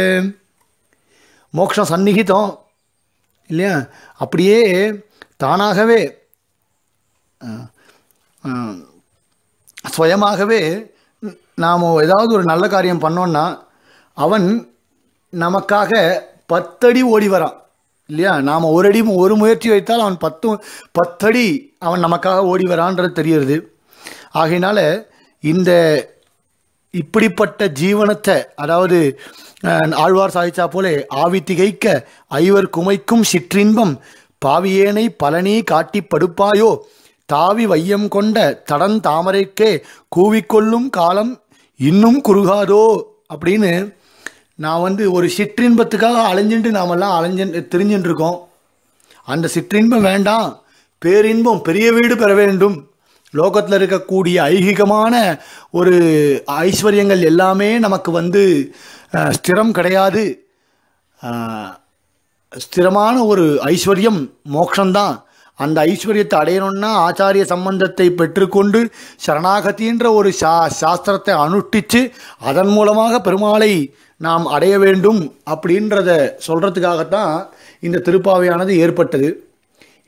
மோட்சம் சந்நிகிதம் இல்லையா அப்படியே தானாகவே அஹ், அஹ், சுயமாகவே நாம் ஏதாவது ஒரு நல்ல காரியம் பண்ணோன்னா அவன் நமக்காக பத்தடி ஓடி வரான் இல்லையா நாம் ஒரு அடி ஒரு முயற்சி வைத்தால் அவன் பத்து பத்தடி அவன் நமக்காக ஓடி வரான்றது தெரியுது ஆகையினால இந்த இப்படிப்பட்ட ஜீவனத்தை அதாவது அஹ், ஆழ்வார் சாதிச்சா போலே ஆவி திகைக்க ஐவர் குமைக்கும் சிற்றின்பம் பாவியேனை பழனி காட்டி படுப்பாயோ தாவி வையம் கொண்ட தடன் தாமரைக்கே கூவிக்கொள்ளும் காலம் இன்னும் குறுகாதோ அப்படின்னு நான் வந்து ஒரு சிற்றின்பத்துக்காக அலைஞ்சுட்டு நாமெல்லாம் அலைஞ்சு திரிஞ்சுட்டு இருக்கோம் அந்த சிற்றின்பம் வேண்டாம் பேரின்பம் பெரிய வீடு பெற வேண்டும் லோகத்தில் இருக்கக்கூடிய ஐகிகமான ஒரு ஐஸ்வர்யங்கள் எல்லாமே நமக்கு வந்து அஹ், ஸ்திரம் கிடையாது அஹ், ஸ்திரமான ஒரு ஐஸ்வர்யம் மோட்சம்தான் அந்த ஐஸ்வர்யத்தை அடையணும்னா ஆச்சாரிய சம்பந்தத்தை பெற்றுக்கொண்டு சரணாகதின்ற ஒரு சா சாஸ்திரத்தை அனுஷ்டித்து அதன் மூலமாக பெருமாளை நாம் அடைய வேண்டும் அப்படின்றத சொல்கிறதுக்காகத்தான் இந்த திருப்பாவையானது ஏற்பட்டது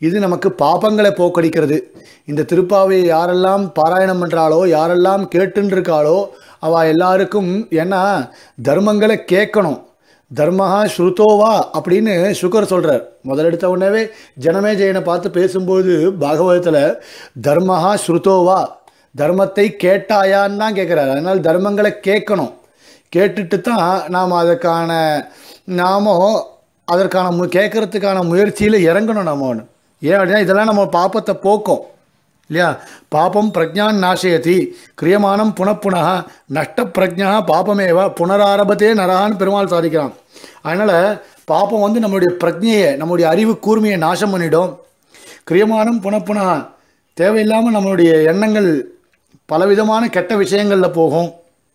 இது நமக்கு பாபங்களை போக்கடிக்கிறது இந்த திருப்பாவையை யாரெல்லாம் பாராயணம் பண்ணுறாளோ யாரெல்லாம் கேட்டுன்னு இருக்காளோ அவள் எல்லாருக்கும் ஏன்னா தர்மங்களை கேட்கணும் தர்மஹா ஸ்ருதோவா அப்படின்னு சுகர் சொல்கிறார் முதலெடுத்த உடனே ஜனமே ஜெயனை பார்த்து பேசும்போது பாகவதத்தில் தர்மஹா ஸ்ருதோவா தர்மத்தை கேட்டாயான்னு தான் கேட்குறாரு அதனால் தர்மங்களை கேட்கணும் கேட்டுட்டு தான் நாம் அதற்கான நாம அதற்கான மு கேட்கறதுக்கான முயற்சியில் இறங்கணும் நம்ம ஒன்று ஏன் அப்படின்னா இதெல்லாம் நம்ம பாப்பத்தை போக்கும் இல்லையா பாபம் பிரஜான் நாசயதி கிரியமானம் புனப்புனக நஷ்ட பிரஜா பாபமேவ புனராரபத்தே நரகான்னு பெருமாள் சாதிக்கிறான் அதனால் பாபம் வந்து நம்மளுடைய பிரஜையை நம்மளுடைய அறிவு கூர்மையை நாசம் பண்ணிடும் கிரியமானம் புனப்புனக தேவையில்லாமல் நம்மளுடைய எண்ணங்கள் பலவிதமான கெட்ட விஷயங்களில் போகும்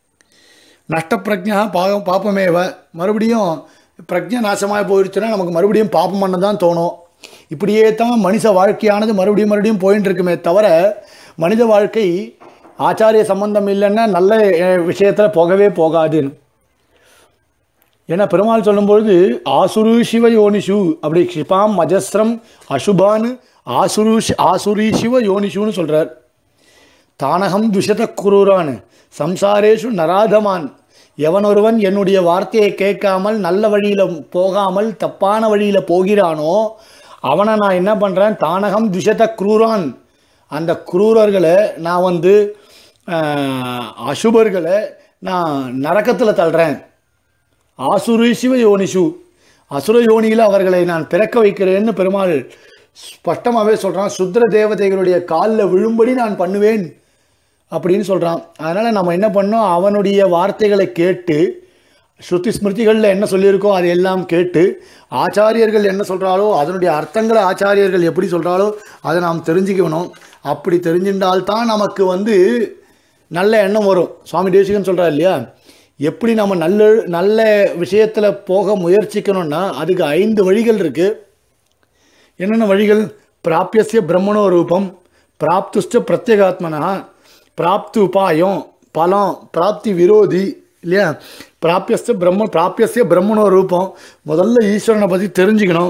நஷ்டப்பிரஜா பாவம் பாப்பமேவ மறுபடியும் பிரஜை நாசமாக போயிடுச்சுன்னா நமக்கு மறுபடியும் பாப்பம் பண்ண தான் தோணும் இப்படியே தான் மனுஷ வாழ்க்கையானது மறுபடியும் மறுபடியும் போயின்னு இருக்குமே தவிர மனித வாழ்க்கை ஆச்சாரிய சம்பந்தம் இல்லைன்னா நல்ல விஷயத்தில் போகவே போகாது ஏன்னா பெருமாள் சொல்லும்பொழுது ஆசுரு சிவ யோனிஷு அப்படி க்ஷிபாம் மஜஸ்ரம் அசுபான் ஆசுரு ஆசுரி சிவ யோனிஷுன்னு சொல்கிறார் தானகம் துஷத குரூரான் சம்சாரேஷு நராதமான் எவனொருவன் என்னுடைய வார்த்தையை கேட்காமல் நல்ல வழியில் போகாமல் தப்பான வழியில் போகிறானோ அவனை நான் என்ன பண்ணுறேன் தானகம் துஷத குரூரான் அந்த குரூரர்களை நான் வந்து ஆஹ், அசுபர்களை நான் நரக்கத்தில் தள்ளுறேன் ஆசுரு சிவ யோனிஷு அசுர யோனியில் அவர்களை நான் பிறக்க வைக்கிறேன்னு பெருமாள் ஸ்பஷ்டமாகவே சொல்கிறான் சுத்திர தேவதைகளுடைய காலில் விழும்படி நான் பண்ணுவேன் அப்படின்னு சொல்கிறான் அதனால் நம்ம என்ன பண்ணோம் அவனுடைய வார்த்தைகளை கேட்டு ஸ்ருதி ஸ்மிருதிகளில் என்ன சொல்லியிருக்கோ அதை எல்லாம் கேட்டு ஆச்சாரியர்கள் என்ன சொல்கிறாலோ அதனுடைய அர்த்தங்களை ஆச்சாரியர்கள் எப்படி சொல்கிறாலோ அதை நாம் தெரிஞ்சுக்கணும் அப்படி தெரிஞ்சின்றால்தான் நமக்கு வந்து நல்ல எண்ணம் வரும் சுவாமி தேசிகன் சொல்கிறார் இல்லையா எப்படி நம்ம நல்ல நல்ல விஷயத்தில் போக முயற்சிக்கணும்னா அதுக்கு ஐந்து வழிகள் இருக்குது என்னென்ன வழிகள் பிராபியசிய பிரம்மணோ ரூபம் பிராப்துஷ்ட பிரத்யேகாத்மனா பிராப்தி உபாயம் பலம் பிராப்தி விரோதி இல்லையா பிராபியஸ்த பிரம்ம பிராபியசிய பிரம்மணோ ரூபம் முதல்ல ஈஸ்வரனை பற்றி தெரிஞ்சுக்கணும்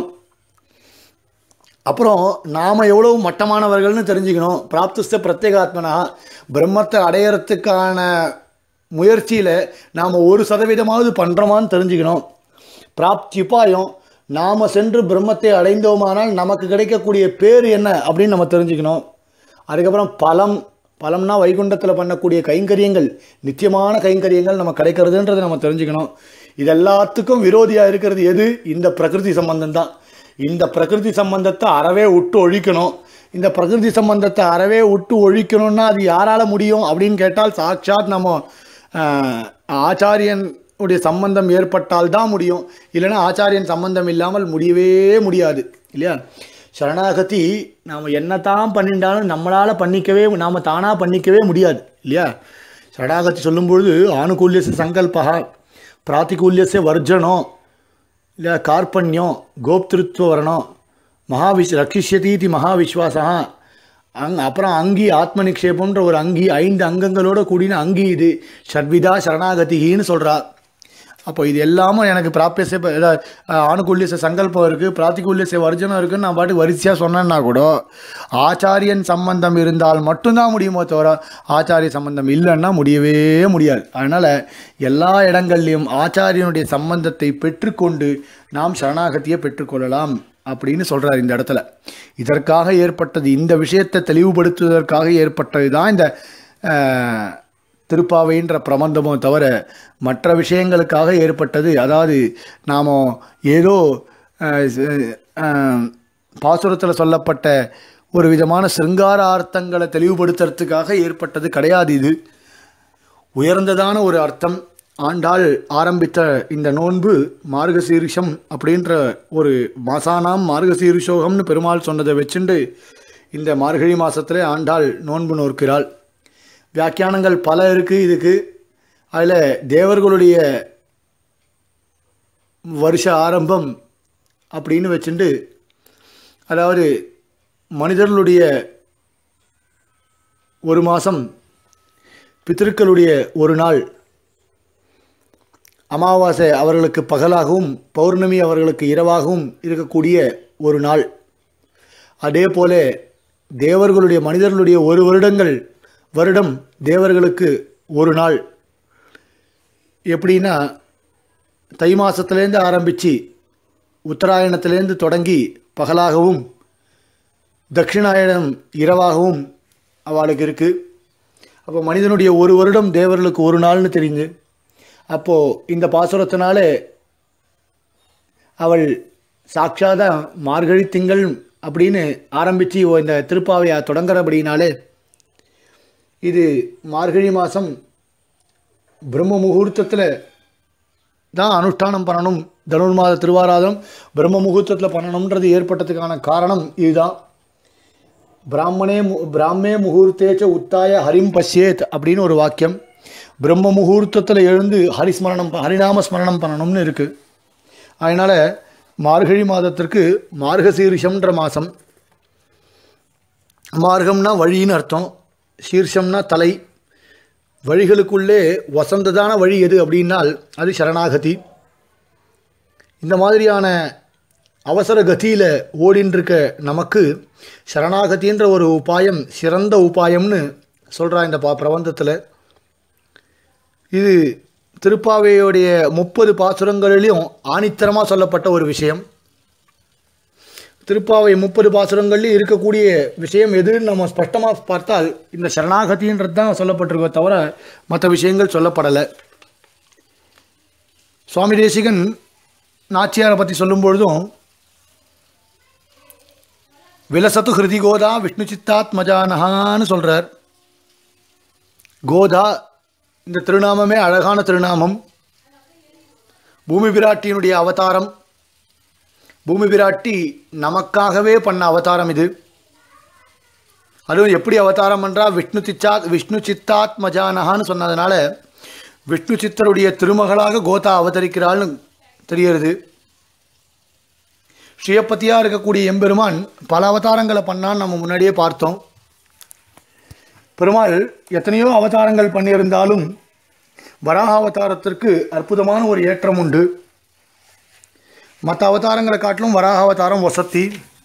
அப்புறம் நாம் எவ்வளவு மட்டமானவர்கள்னு தெரிஞ்சுக்கணும் பிராப்துஸ்த பிரத்யேகாத்மனா பிரம்மத்தை அடையறதுக்கான முயற்சியில் நாம் ஒரு சதவீதமாவது பண்ணுறோமான்னு தெரிஞ்சுக்கணும் பிராப்தி உபாயம் நாம் சென்று பிரம்மத்தை அடைந்தோமானால் நமக்கு கிடைக்கக்கூடிய பேர் என்ன அப்படின்னு நம்ம தெரிஞ்சுக்கணும் அதுக்கப்புறம் பலம் பலம்னா வைகுண்டத்தில் பண்ணக்கூடிய கைங்கரியங்கள் நித்தியமான கைங்கரியங்கள் நம்ம கிடைக்கிறதுன்றதை நம்ம தெரிஞ்சுக்கணும் இது எல்லாத்துக்கும் விரோதியாக இருக்கிறது எது இந்த பிரகிருதி சம்பந்தம் தான் இந்த பிரகிருதி சம்பந்தத்தை அறவே விட்டு ஒழிக்கணும் இந்த பிரகிருதி சம்பந்தத்தை அறவே விட்டு ஒழிக்கணும்னா அது யாரால் முடியும் அப்படின்னு கேட்டால் சாட்சாத் நம்ம ஆஹ், ஆச்சாரியன் உடைய சம்பந்தம் ஏற்பட்டால் தான் முடியும் இல்லைன்னா ஆச்சாரியன் சம்பந்தம் இல்லாமல் முடியவே முடியாது இல்லையா சரணாகதி நாம் என்னதான் பண்ணிட்டாலும் நம்மளால் பண்ணிக்கவே நாம் தானாக பண்ணிக்கவே முடியாது இல்லையா சரணாகதி சொல்லும்பொழுது ஆணுகூல்யச சங்கல்பா பிராத்திகூல்யச வர்ஜனம் இல்லை கார்பண்யம் கோப்திருத்துவ வரணம் மகாவிஷ் ரட்சிஷ்யதீதி மகாவிஸ்வாசா அங் அப்புறம் அங்கி ஆத்ம நிக்ஷேபம்ன்ற ஒரு அங்கி ஐந்து அங்கங்களோட கூடின அங்கி இது ஷட்விதா சரணாகதிகின்னு சொல்கிறா அப்போ இது எல்லாமும் எனக்கு பிராப்பியச ஆணுக்குள்ளிய சங்கல்பம் இருக்குது பிராத்திகுல்யச வர்ஜனம் இருக்குன்னு நான் பாட்டு வரிசையாக சொன்னேன்னா கூட ஆச்சாரியன் சம்பந்தம் இருந்தால் மட்டும்தான் முடியுமோ தவிர ஆச்சாரிய சம்பந்தம் இல்லைன்னா முடியவே முடியாது அதனால் எல்லா இடங்கள்லையும் ஆச்சாரியனுடைய சம்பந்தத்தை பெற்றுக்கொண்டு நாம் சரணாகதியை பெற்றுக்கொள்ளலாம் அப்படின்னு சொல்கிறார் இந்த இடத்துல இதற்காக ஏற்பட்டது இந்த விஷயத்தை தெளிவுபடுத்துவதற்காக ஏற்பட்டது தான் இந்த அஹ், திருப்பாவைன்ற பிரபந்தமோ தவிர மற்ற விஷயங்களுக்காக ஏற்பட்டது அதாவது நாம் ஏதோ பாசுரத்தில் சொல்லப்பட்ட ஒரு விதமான சிருங்கார அர்த்தங்களை தெளிவுபடுத்துறதுக்காக ஏற்பட்டது கிடையாது இது உயர்ந்ததான ஒரு அர்த்தம் ஆண்டாள் ஆரம்பித்த இந்த நோன்பு மார்கசீரிஷம் அப்படின்ற ஒரு மாசானாம் மார்கசீரிஷோகம்னு பெருமாள் சொன்னதை வச்சுண்டு இந்த மார்கழி மாதத்தில் ஆண்டாள் நோன்பு நோக்கிறாள் வியாக்கியானங்கள் பல இருக்குது இதுக்கு அதில் தேவர்களுடைய வருஷ ஆரம்பம் அப்படின்னு வச்சுண்டு அதாவது மனிதர்களுடைய ஒரு மாதம் பித்திருக்களுடைய ஒரு நாள் அமாவாசை அவர்களுக்கு பகலாகவும் பௌர்ணமி அவர்களுக்கு இரவாகவும் இருக்கக்கூடிய ஒரு நாள் அதே போல தேவர்களுடைய மனிதர்களுடைய ஒரு வருடங்கள் வருடம் தேவர்களுக்கு ஒரு நாள் எப்படின்னா தை மாதத்துலேருந்து ஆரம்பித்து உத்தராயணத்திலேருந்து தொடங்கி பகலாகவும் தட்சிணாயணம் இரவாகவும் அவளுக்கு இருக்குது அப்போ மனிதனுடைய ஒரு வருடம் தேவர்களுக்கு ஒரு நாள்னு தெரியுது அப்போது இந்த பாசுரத்தினால அவள் சாட்சாதான் மார்கழி திங்கள் அப்படின்னு ஆரம்பித்து இந்த திருப்பாவையை தொடங்குறபடினாலே இது மார்கழி மாதம் பிரம்ம முகூர்த்தத்தில் தான் அனுஷ்டானம் பண்ணணும் தனுர்மாத திருவாராதம் பிரம்ம முகூர்த்தத்தில் பண்ணணுன்றது ஏற்பட்டதுக்கான காரணம் இதுதான் பிராமணே மு பிராமே முகூர்த்தேச்ச உத்தாய ஹரிம் பஷ்யேத் அப்படின்னு ஒரு வாக்கியம் பிரம்ம முகூர்த்தத்தில் எழுந்து ஹரிஸ்மரணம் ப- ஹரிநாம ஸ்மரணம் பண்ணணும்னு இருக்குது அதனால் மார்கழி மாதத்திற்கு மார்கசீரிஷம்ன்ற மாதம் மார்க்கம்னா வழின்னு அர்த்தம் சீர்ஷம்னா தலை வழிகளுக்குள்ளே வசந்ததான வழி எது அப்படின்னால் அது சரணாகதி இந்த மாதிரியான அவசர கதியில் ஓடின்னு இருக்க நமக்கு சரணாகதின்ற ஒரு உபாயம் சிறந்த உபாயம்னு சொல்கிறா இந்த பா பிரபந்தத்தில் இது திருப்பாவையுடைய முப்பது பாசுரங்களிலும் ஆணித்தரமாக சொல்லப்பட்ட ஒரு விஷயம் திருப்பாவை முப்பது பாசுரங்கள்லையும் இருக்கக்கூடிய விஷயம் எதுன்னு நம்ம ஸ்பஷ்டமாக பார்த்தால் இந்த சரணாகதின்றது தான் சொல்லப்பட்டிருக்கோ தவிர மற்ற விஷயங்கள் சொல்லப்படலை சுவாமி தேசிகன் நாச்சியாரை பற்றி சொல்லும் பொழுதும் விலசத்து ஹிருதி கோதா விஷ்ணு சித்தாத் மஜானஹான்னு சொல்கிறார் கோதா இந்த திருநாமமே அழகான திருநாமம் பூமி பிராட்டியினுடைய அவதாரம் பூமி பிராட்டி நமக்காகவே பண்ண அவதாரம் இது அதுவும் எப்படி அவதாரம் பண்ணுறா விஷ்ணு சித்தாத் விஷ்ணு சித்தாத் மஜானஹான்னு சொன்னதுனால விஷ்ணு சித்தருடைய திருமகளாக கோதா அவதரிக்கிறாள்னு தெரிகிறது ஸ்ரீயப்பதியாக இருக்கக்கூடிய எம்பெருமான் பல அவதாரங்களை பண்ணான்னு நம்ம முன்னாடியே பார்த்தோம் பெருமாள் எத்தனையோ அவதாரங்கள் பண்ணியிருந்தாலும் வராக அவதாரத்திற்கு அற்புதமான ஒரு ஏற்றம் உண்டு மற்ற அவதாரங்களை காட்டிலும் வராக அவதாரம் வசத்தி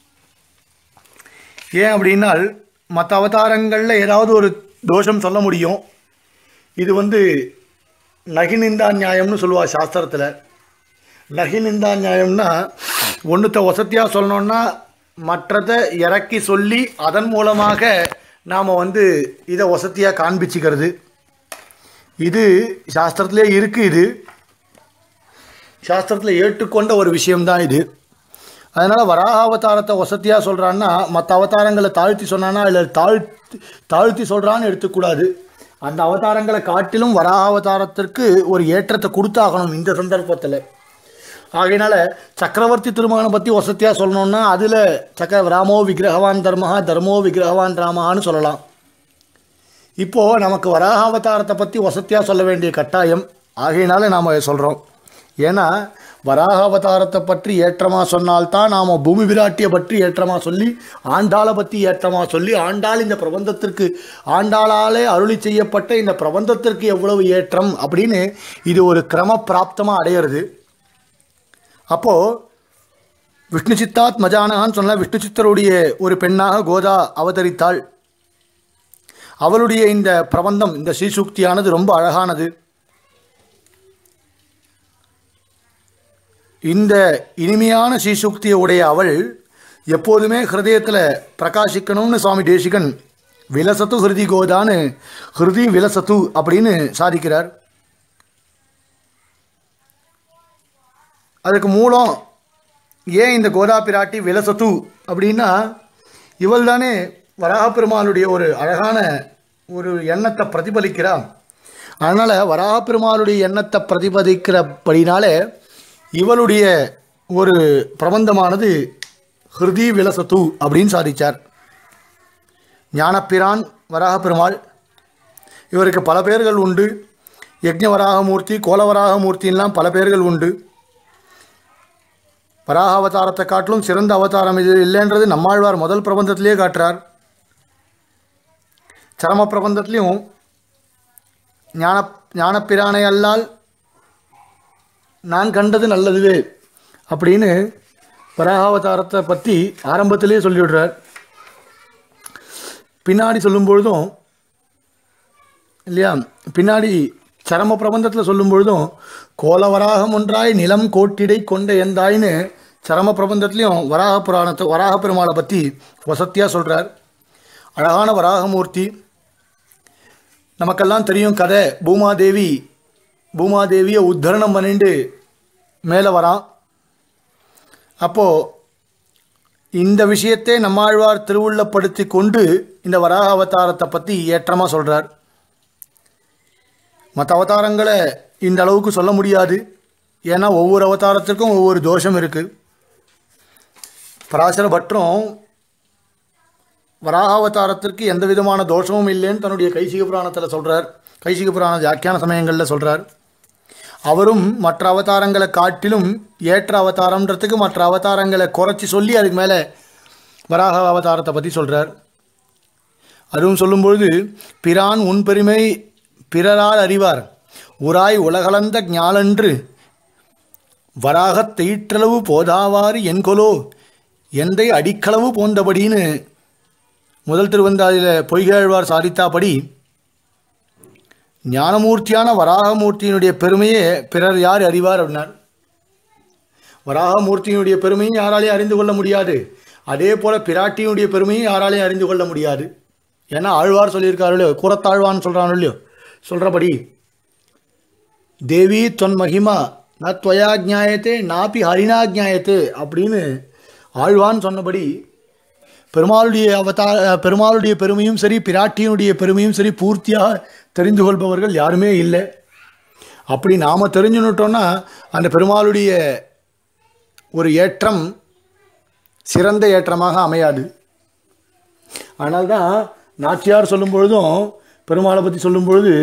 ஏன் அப்படின்னால் மற்ற அவதாரங்களில் ஏதாவது ஒரு தோஷம் சொல்ல முடியும் இது வந்து நகிநிந்தா நியாயம்னு சொல்லுவா சாஸ்திரத்தில் நகிநிந்தா நியாயம்னா ஒன்றுத்த வசத்தியாக சொல்லணுன்னா மற்றதை இறக்கி சொல்லி அதன் மூலமாக நாம் வந்து இதை வசதியாக காண்பிச்சுக்கிறது இது சாஸ்திரத்திலே இருக்குது இது சாஸ்திரத்தில் ஏற்றுக்கொண்ட ஒரு விஷயம்தான் இது அதனால் வராக அவதாரத்தை வசதியாக சொல்கிறான்னா மற்ற அவதாரங்களை தாழ்த்தி சொன்னான்னா இல்லை தாழ்த்தி தாழ்த்தி சொல்கிறான்னு எடுத்துக்கூடாது அந்த அவதாரங்களை காட்டிலும் வராக அவதாரத்திற்கு ஒரு ஏற்றத்தை கொடுத்தாகணும் இந்த சந்தர்ப்பத்தில் ஆகையினால சக்கரவர்த்தி திருமகனை பற்றி வசதியாக சொல்லணும்னா அதில் சக்கர ராமோ விக்கிரகவான் தர்மஹா தர்மோ விக்கிரகவான் ராமஹான்னு சொல்லலாம் இப்போது நமக்கு வராக அவதாரத்தை பற்றி வசதியாக சொல்ல வேண்டிய கட்டாயம் ஆகையினால நாம் சொல்கிறோம் ஏன்னா வராக அவதாரத்தை பற்றி ஏற்றமாக சொன்னால்தான் நாம் பூமி விராட்டியை பற்றி ஏற்றமாக சொல்லி ஆண்டாளை பற்றி ஏற்றமாக சொல்லி ஆண்டாள் இந்த பிரபந்தத்திற்கு ஆண்டாளாலே அருளி செய்யப்பட்ட இந்த பிரபந்தத்திற்கு எவ்வளவு ஏற்றம் அப்படின்னு இது ஒரு கிரம பிராப்தமாக அடையிறது அப்போது விஷ்ணு சித்தாத் மஜானகான்னு சொன்னால் விஷ்ணு சித்தருடைய ஒரு பெண்ணாக கோதா அவதரித்தாள் அவளுடைய இந்த பிரபந்தம் இந்த ஸ்ரீசூக்தியானது ரொம்ப அழகானது இந்த இனிமையான ஸ்ரீசூக்தியை உடைய அவள் எப்போதுமே ஹிருதயத்தில் பிரகாசிக்கணும்னு சுவாமி தேசிகன் விலசத்து ஹிருதி கோதான்னு ஹிருதி விலசத்து அப்படின்னு சாதிக்கிறார் அதுக்கு மூலம் ஏன் இந்த கோதா பிராட்டி விலசத்து அப்படின்னா இவள் தானே வராகப்பெருமாளுடைய ஒரு அழகான ஒரு எண்ணத்தை பிரதிபலிக்கிறான் அதனால் வராகப்பெருமாளுடைய எண்ணத்தை பிரதிபலிக்கிறபடினாலே இவளுடைய ஒரு பிரபந்தமானது ஹிருதி விலசத்து அப்படின்னு சாதிச்சார் ஞானப்பிரான் வராகப்பெருமாள் இவருக்கு பல பேர்கள் உண்டு யக்ஞவராகமூர்த்தி கோலவராகமூர்த்தின்லாம் பல பேர்கள் உண்டு வராக அவதாரத்தை காட்டிலும் சிறந்த அவதாரம் இது இல்லைன்றது நம்மாழ்வார் முதல் பிரபந்தத்திலே காட்டுறார் சரம பிரபந்தத்திலையும் ஞான ஞானப்பிரானை அல்லால் நான் கண்டது நல்லதுவே அப்படின்னு வராக அவதாரத்தை பற்றி ஆரம்பத்திலே சொல்லிவிடுறார் பின்னாடி சொல்லும் பொழுதும் இல்லையா பின்னாடி சரம பிரபந்தத்தில் சொல்லும் பொழுதும் கோலவராகம் ஒன்றாய் நிலம் கோட்டிடை கொண்ட எந்தாய்னு சரம பிரபந்தத்துலேயும் வராக புராணத்தை வராக பெருமாளை பற்றி வசத்தியாக சொல்கிறார் அழகான வராகமூர்த்தி நமக்கெல்லாம் தெரியும் கதை பூமாதேவி பூமாதேவியை உத்தரணம் பண்ணிட்டு மேலே வரான் அப்போது இந்த விஷயத்தை நம்மாழ்வார் திருவுள்ளப்படுத்தி கொண்டு இந்த வராக அவதாரத்தை பற்றி ஏற்றமாக சொல்கிறார் மற்ற அவதாரங்களை இந்த அளவுக்கு சொல்ல முடியாது ஏன்னா ஒவ்வொரு அவதாரத்திற்கும் ஒவ்வொரு தோஷம் இருக்குது பராசர பற்றும் வராக அவதாரத்திற்கு எந்த விதமான தோஷமும் இல்லைன்னு தன்னுடைய கைசிக புராணத்தில் சொல்கிறார் கைசிக புராண வியாக்கியான சமயங்களில் சொல்கிறார் அவரும் மற்ற அவதாரங்களை காட்டிலும் ஏற்ற அவதாரம்ன்றதுக்கு மற்ற அவதாரங்களை குறைச்சி சொல்லி அதுக்கு மேலே வராக அவதாரத்தை பற்றி சொல்கிறார் அதுவும் சொல்லும்பொழுது பிரான் உன் பெருமை பிறரால் அறிவார் உராய் உலகளந்த ஞாலன்று வராகத் தெயிற்றளவு போதாவாறு என்கொலோ எந்தை அடிக்களவு போந்தபடின்னு முதல் திருவந்தாதியில் பொய்கேழ்வார் சாதித்தாபடி ஞானமூர்த்தியான வராகமூர்த்தியினுடைய பெருமையே பிறர் யார் அறிவார் அப்படின்னார் வராகமூர்த்தியினுடைய பெருமையும் யாராலையும் அறிந்து கொள்ள முடியாது அதே போல் பிராட்டியினுடைய பெருமையும் யாராலையும் அறிந்து கொள்ள முடியாது ஏன்னா ஆழ்வார் சொல்லியிருக்காரு இல்லையோ கூறத்தாழ்வான்னு சொல்கிறான் இல்லையோ சொல்கிறபடி தேவி தொன் மகிமா ந துவயா ஜாயத்தே நாப்பி ஹரினா ஜாயத்தே அப்படின்னு ஆழ்வான் சொன்னபடி பெருமாளுடைய அவதார பெருமாளுடைய பெருமையும் சரி பிராட்டியினுடைய பெருமையும் சரி பூர்த்தியாக தெரிந்து கொள்பவர்கள் யாருமே இல்லை அப்படி நாம் தெரிஞ்சுனுட்டோன்னா அந்த பெருமாளுடைய ஒரு ஏற்றம் சிறந்த ஏற்றமாக அமையாது ஆனால் தான் நாச்சியார் சொல்லும் பொழுதும் பெருமாளை பற்றி சொல்லும் பொழுது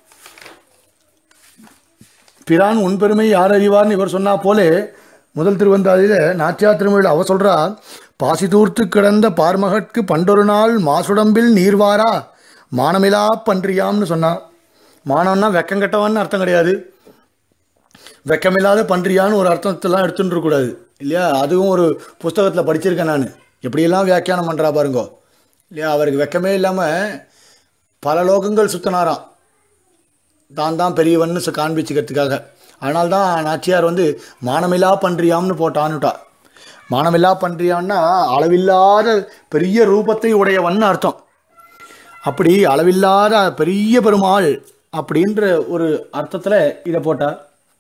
பிரான் உன் பெருமை யார் அறிவார்னு இவர் சொன்னா போலே முதல் திருவந்தாதியில் நாச்சியார் திருமொழியில் அவ சொல்கிறா பாசி தூர்த்து கிடந்த பார்மகட்கு பண்டொரு நாள் மாசுடம்பில் நீர்வாரா மானமிலா பன்றியாம்னு சொன்னா மானம்னா வெக்கங்கட்டவன்னு அர்த்தம் கிடையாது வெக்கமில்லாத பன்றியான்னு ஒரு அர்த்தத்தெல்லாம் எடுத்துட்டு இருக்கக்கூடாது இல்லையா அதுவும் ஒரு புஸ்தகத்தில் படிச்சிருக்கேன் நான் எப்படியெல்லாம் வியாக்கியானம் பண்ணுறா பாருங்கோ இல்லையா அவருக்கு வெக்கமே இல்லாமல் பல லோகங்கள் சுத்தினாராம் தான் தான் பெரியவன்னு சு- காண்பிச்சுக்கிறதுக்காக அதனால தான் நாச்சியார் வந்து மானமில்லா பன்றியாம்னு போட்டான்னுட்டா மானமில்லா பன்றியான்னா அளவில்லாத பெரிய ரூபத்தை உடையவன்னு அர்த்தம் அப்படி அளவில்லாத பெரிய பெருமாள் அப்படின்ற ஒரு அர்த்தத்தில் இதை போட்டார்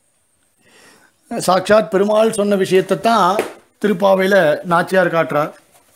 சாட்சாத் பெருமாள் சொன்ன விஷயத்தை தான் திருப்பாவையில் நாச்சியார் காட்டுறார்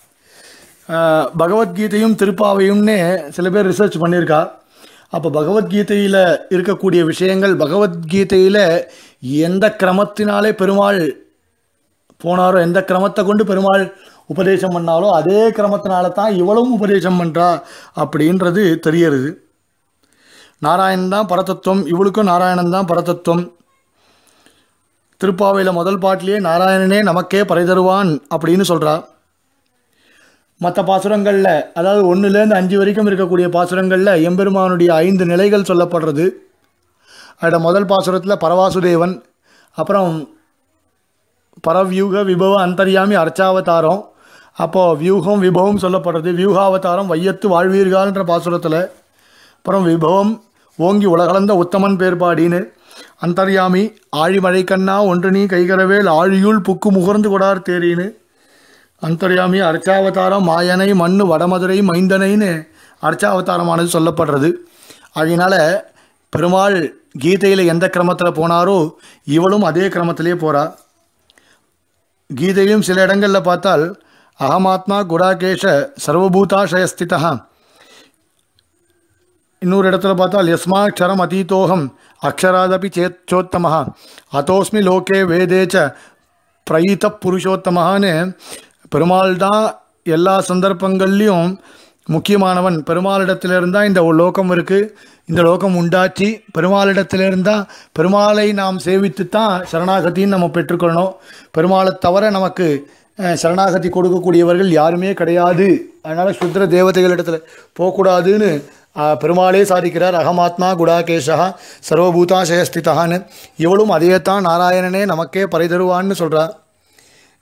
ஆஹ் பகவத்கீதையும் திருப்பாவையும்னே சில பேர் ரிசர்ச் பண்ணியிருக்கா அப்போ பகவத்கீதையில் இருக்கக்கூடிய விஷயங்கள் பகவத்கீதையில் எந்த கிரமத்தினாலே பெருமாள் போனாரோ எந்த கிரமத்தை கொண்டு பெருமாள் உபதேசம் பண்ணாலோ அதே கிரமத்தினால தான் இவளும் உபதேசம் பண்ணுறா அப்படின்றது தெரியறது நாராயணன் தான் பரதத்துவம் இவளுக்கும் நாராயணன் தான் பரதத்துவம் திருப்பாவையில் முதல் பாட்டிலேயே நாராயணனே நமக்கே பறை தருவான் அப்படின்னு சொல்கிறா மற்ற பாசுரங்களில் அதாவது ஒன்றுலேருந்து அஞ்சு வரைக்கும் இருக்கக்கூடிய பாசுரங்களில் எம்பெருமானுடைய ஐந்து நிலைகள் சொல்லப்படுறது அதில் முதல் பாசுரத்தில் பரவாசுதேவன் அப்புறம் பரவியூக விபவ அந்தர்யாமி அர்ச்சாவதாரம் அப்போது வியூகம் விபவம் சொல்லப்படுறது வியூகாவதாரம் வையத்து வாழ்வீர்கள்ன்ற பாசுரத்தில் அப்புறம் விபவம் ஓங்கி உலகளந்த உத்தமன் பேர்பாடின்னு அந்தர்யாமி ஆழிமழை கண்ணா ஒன்று நீ கைகரவேல் ஆழியுள் புக்கு முகர்ந்து கொடார் தேரின்னு அந்தர்யாமி அர்ச்சாவதாரம் மாயனை மண்ணு வடமதுரை மைந்தனைன்னு அர்ச்சாவதாரமானது சொல்லப்படுறது அதனால் பெருமாள் கீதையில் எந்த கிரமத்தில் போனாரோ இவளும் அதே கிரமத்திலே போகிறா கீதையிலும் சில இடங்களில் பார்த்தால் அகமாத்மா குடாகேஷ சர்வபூதாஷயஸ்திதா இன்னொரு இடத்துல பார்த்தால் யஸ்மாட்சரம் அதீதோகம் அக்ஷராதபி சேத் சோத்தமஹா அதோஸ்மி லோகே வேதேச்ச பிரயீத புருஷோத்தமஹான்னு பெருமாள் தான் எல்லா சந்தர்ப்பங்கள்லையும் முக்கியமானவன் பெருமாளிடத்திலிருந்து தான் இந்த லோகம் இருக்குது இந்த லோகம் உண்டாச்சு பெருமாளிடத்திலிருந்து தான் பெருமாளை நாம் சேவித்து தான் சரணாகதின்னு நம்ம பெற்றுக்கொள்ளணும் பெருமாளை தவிர நமக்கு அஹ், சரணாகதி கொடுக்கக்கூடியவர்கள் யாருமே கிடையாது அதனால் சுத்திர தேவதைகளிடத்தில் போகக்கூடாதுன்னு அஹ், பெருமாளே சாதிக்கிறார் அகமாத்மா குடாகேஷா சர்வபூதாசயஸ்திதான்னு இவளும் அதையத்தான் நாராயணனே நமக்கே பறை தருவான்னு சொல்கிறார்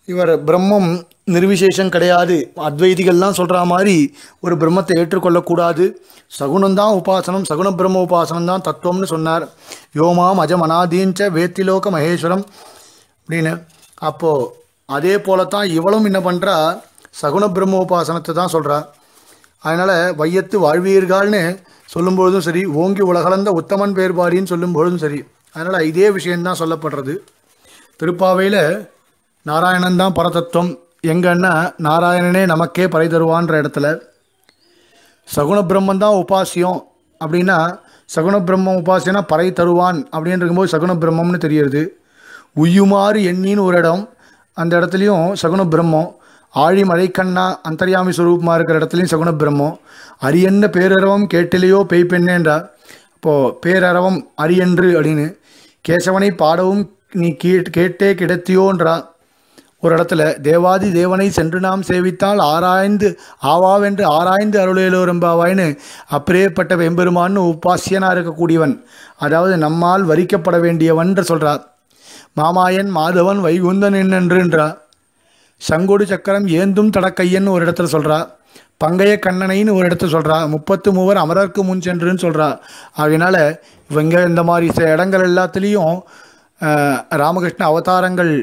இவர் பிரம்மம் நிர்விசேஷம் கிடையாது அத்வைதிகள்லாம் சொல்கிற மாதிரி ஒரு பிரம்மத்தை ஏற்றுக்கொள்ளக்கூடாது சகுனம்தான் உபாசனம் சகுன பிரம்ம உபாசனம் தான் தத்துவம்னு சொன்னார் யோமாம் அஜம் அனாதீஞ்ச வேத்திலோக மகேஸ்வரம் அப்படின்னு அப்போது அதே போல தான் இவளும் என்ன பண்ணுறா சகுன பிரம்ம உபாசனத்தை தான் சொல்கிறா அதனால் வையத்து வாழ்வீர்கள்னு சொல்லும்பொழுதும் சரி ஓங்கி உலகளந்த உத்தமன் பேர்பாடின்னு சொல்லும்பொழுதும் சரி அதனால் இதே விஷயம்தான் சொல்லப்படுறது திருப்பாவையில் நாராயணன் தான் பரதத்துவம் எங்கன்னா நாராயணனே நமக்கே பறை தருவான்ற இடத்துல சகுன பிரம்மன் தான் உபாசியம் அப்படின்னா சகுன பிரம்மம் உபாசியனா பறை தருவான் அப்படின்னு இருக்கும்போது சகுன பிரம்மம்னு தெரியுது உய்யுமாறு எண்ணின்னு ஒரு இடம் அந்த இடத்துலையும் சகுன பிரம்மம் ஆழி மழைக்கண்ணா அந்தர்யாமி சுரூபமாக இருக்கிற இடத்துலையும் சகுன பிரம்மம் அரியன்ன பேரரவம் கேட்டிலையோ பெய் பெண்ணேன்றா இப்போது பேரரவம் அரியன்று அப்படின்னு கேசவனை பாடவும் நீ கீ கேட்டே கிடத்தியோன்றா ஒரு இடத்துல தேவாதி தேவனை சென்று நாம் சேவித்தால் ஆராய்ந்து ஆவாவென்று ஆராய்ந்து அருளேலோரம்பாவாய்னு அப்பேற்பட்ட வெம்பெருமான்னு உபாசியனாக இருக்கக்கூடியவன் அதாவது நம்மால் வரிக்கப்பட வேண்டியவன்ற சொல்கிறார் மாமாயன் மாதவன் வைகுந்தன் என்னென்றுன்றா சங்கொடு சக்கரம் ஏந்தும் தடக்கையன் ஒரு இடத்துல சொல்கிறா பங்கைய கண்ணனைன்னு ஒரு இடத்துல சொல்கிறா முப்பத்து மூவர் அமரர்க்கு முன் சென்றுன்னு சொல்கிறா அதனால இவங்க இந்த மாதிரி சில இடங்கள் எல்லாத்துலேயும் அஹ், ராமகிருஷ்ண அவதாரங்கள்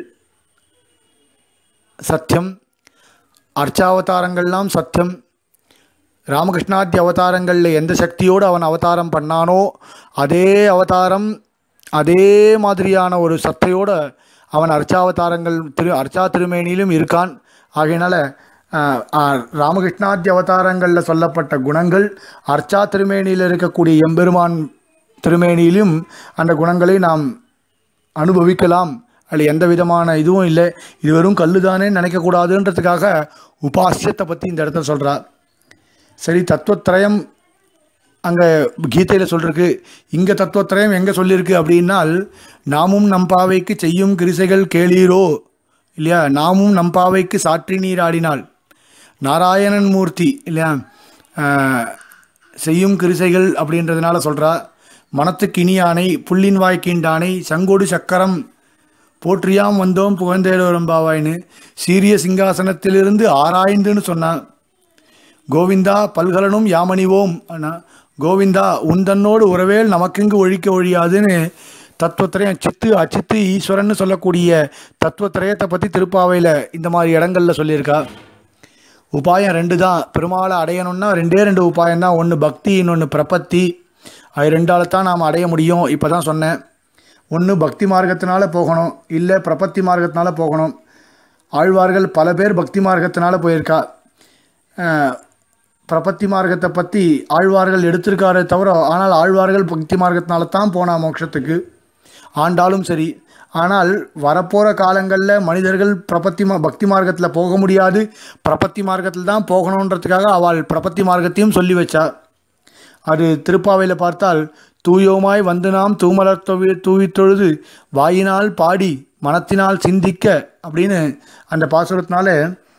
சத்தியம் அர்ச்சாவதாரங்கள்லாம் சத்தியம் ராமகிருஷ்ணாத்தி அவதாரங்களில் எந்த சக்தியோடு அவன் அவதாரம் பண்ணானோ அதே அவதாரம் அதே மாதிரியான ஒரு சத்தையோடு அவன் அர்ச்சாவதாரங்கள் திரு அர்ச்சா திருமேனியிலும் இருக்கான் ஆகையினால ஆஹ், ஆஹ், ராமகிருஷ்ணாத்தி அவதாரங்களில் சொல்லப்பட்ட குணங்கள் அர்ச்சா திருமேனியில் இருக்கக்கூடிய எம்பெருமான் திருமேனியிலும் அந்த குணங்களை நாம் அனுபவிக்கலாம் அதில் எந்த விதமான இதுவும் இல்லை இது வெறும் கல்லு தானே நினைக்கக்கூடாதுன்றதுக்காக உபாசியத்தை பற்றி இந்த இடத்துல சொல்கிறா சரி தத்துவத்திரயம் அங்கே கீதையில் சொல்லிருக்கு இங்கே தத்துவத்திரயம் எங்கே சொல்லியிருக்கு அப்படின்னால் நாமும் நம் பாவைக்கு செய்யும் கிரிசைகள் கேளீரோ இல்லையா நாமும் நம் பாவைக்கு சாற்றி நீராடினாள் நாராயணன் மூர்த்தி இல்லையா ஆஹ், செய்யும் கிரிசைகள் அப்படின்றதுனால சொல்கிறா மனத்துக்கு இனியானை புள்ளின் வாய்க்கின்றானை சங்கோடு சக்கரம் போற்றியாம் வந்தோம் புகழ்ந்தேலோரம்பாவாயின்னு சீரிய சிங்காசனத்திலிருந்து ஆராய்ந்துன்னு சொன்னான் கோவிந்தா பல்கலனும் யாமணிவோம் அண்ணா கோவிந்தா உந்தன்னோடு உறவேல் நமக்கிங்கு ஒழிக்க ஒழியாதுன்னு தத்துவத்திரயம் சித்து அச்சித்து ஈஸ்வரன்னு சொல்லக்கூடிய தத்துவத்திரயத்தை பற்றி திருப்பாவையில் இந்த மாதிரி இடங்களில் சொல்லியிருக்கா உபாயம் ரெண்டு தான் பெருமாளை அடையணும்னா ரெண்டே ரெண்டு உபாயம் தான் ஒன்று பக்தி இன்னொன்று பிரபத்தி அது ரெண்டால தான் நாம் அடைய முடியும் இப்போ தான் சொன்னேன் ஒன்று பக்தி மார்க்கத்தினால போகணும் இல்லை பிரபத்தி மார்க்கத்தினால போகணும் ஆழ்வார்கள் பல பேர் பக்தி மார்க்கத்தினால போயிருக்கா அஹ், பிரபத்தி மார்க்கத்தை பற்றி ஆழ்வார்கள் எடுத்திருக்காரே தவிர ஆனால் ஆழ்வார்கள் பக்தி மார்க்கத்தினால தான் போனா மோட்சத்துக்கு ஆண்டாலும் சரி ஆனால் வரப்போகிற காலங்களில் மனிதர்கள் பிரபத்தி மா பக்தி மார்க்கத்தில் போக முடியாது பிரபத்தி மார்க்கத்தில் தான் போகணுன்றதுக்காக அவள் பிரபத்தி மார்க்கத்தையும் சொல்லி வச்சா அது திருப்பாவையில் பார்த்தால் தூயோமாய் வந்து நாம் தூமலர் தொவி தூவித் தொழுது வாயினால் பாடி மனத்தினால் சிந்திக்க அப்படின்னு அந்த பாசுரத்தினால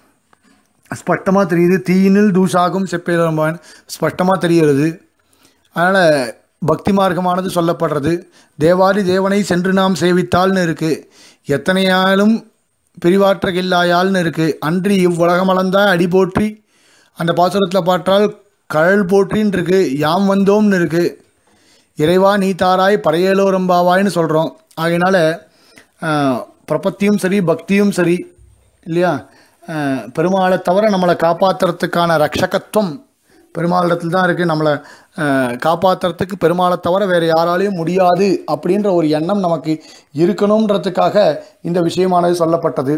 ஸ்பஷ்டமாக தெரியுது தீயினில் தூசாகும் செப்பேலம்பான் ஸ்பஷ்டமாக தெரிகிறது அதனால் பக்தி மார்க்கமானது சொல்லப்படுறது தேவாதி தேவனை சென்று நாம் சேவித்தால்னு இருக்குது எத்தனையாலும் பிரிவாற்றகில்லாயால்னு இருக்குது அன்றி இவ்வுலகமளந்தா அடி போற்றி அந்த பாசுரத்தில் பாற்றால் கழல் போற்றின்னு இருக்கு யாம் வந்தோம்னு இருக்குது இறைவா நீ தாராய் பறையலோரம்பாவாய்னு சொல்கிறோம் ஆகையினால ஆஹ், பிரபத்தியும் சரி பக்தியும் சரி இல்லையா ஆஹ், பெருமாளை தவிர நம்மளை காப்பாற்றுறதுக்கான ரக்ஷகத்துவம் பெருமாளிடத்தில் தான் இருக்குது நம்மளை ஆஹ், காப்பாத்துறதுக்கு பெருமாளை தவிர வேறு யாராலையும் முடியாது அப்படின்ற ஒரு எண்ணம் நமக்கு இருக்கணுன்றதுக்காக இந்த விஷயமானது சொல்லப்பட்டது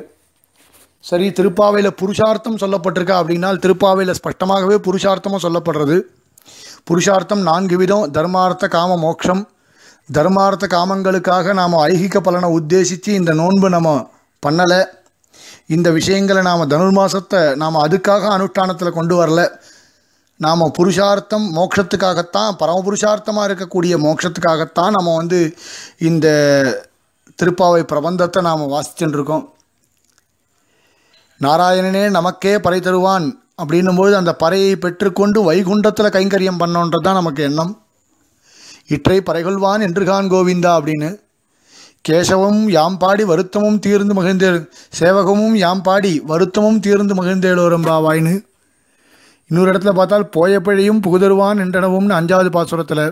சரி திருப்பாவையில் புருஷார்த்தம் சொல்லப்பட்டிருக்கா அப்படின்னால் திருப்பாவையில் ஸ்பஷ்டமாகவே புருஷார்த்தமும் சொல்லப்படுறது புருஷார்த்தம் நான்கு விதம் தர்மார்த்த காம மோட்சம் தர்மார்த்த காமங்களுக்காக நாம் ஐகிக பலனை உத்தேசித்து இந்த நோன்பு நம்ம பண்ணலை இந்த விஷயங்களை நாம் தனுர்மாசத்தை நாம் அதுக்காக அனுஷ்டானத்தில் கொண்டு வரல நாம் புருஷார்த்தம் மோட்சத்துக்காகத்தான் பரமபுருஷார்த்தமாக இருக்கக்கூடிய மோட்சத்துக்காகத்தான் நம்ம வந்து இந்த திருப்பாவை பிரபந்தத்தை நாம் வாசிச்சுட்டு இருக்கோம் நாராயணனே நமக்கே பறை தருவான் அப்படின்னும்போது அந்த பறையை பெற்றுக்கொண்டு வைகுண்டத்தில் கைங்கரியம் பண்ணோன்றது தான் நமக்கு எண்ணம் இற்றை பறைகொள்வான் என்று கான் கோவிந்தா அப்படின்னு கேசவம் யாம் பாடி வருத்தமும் தீர்ந்து மகிழ்ந்தே சேவகமும் யாம் பாடி வருத்தமும் தீர்ந்து மகிழ்ந்தேலோரம்பாவாயின்னு இன்னொரு இடத்துல பார்த்தால் போயப்பழியும் புகுதருவான் என்றனவும்னு அஞ்சாவது பாசுரத்தில்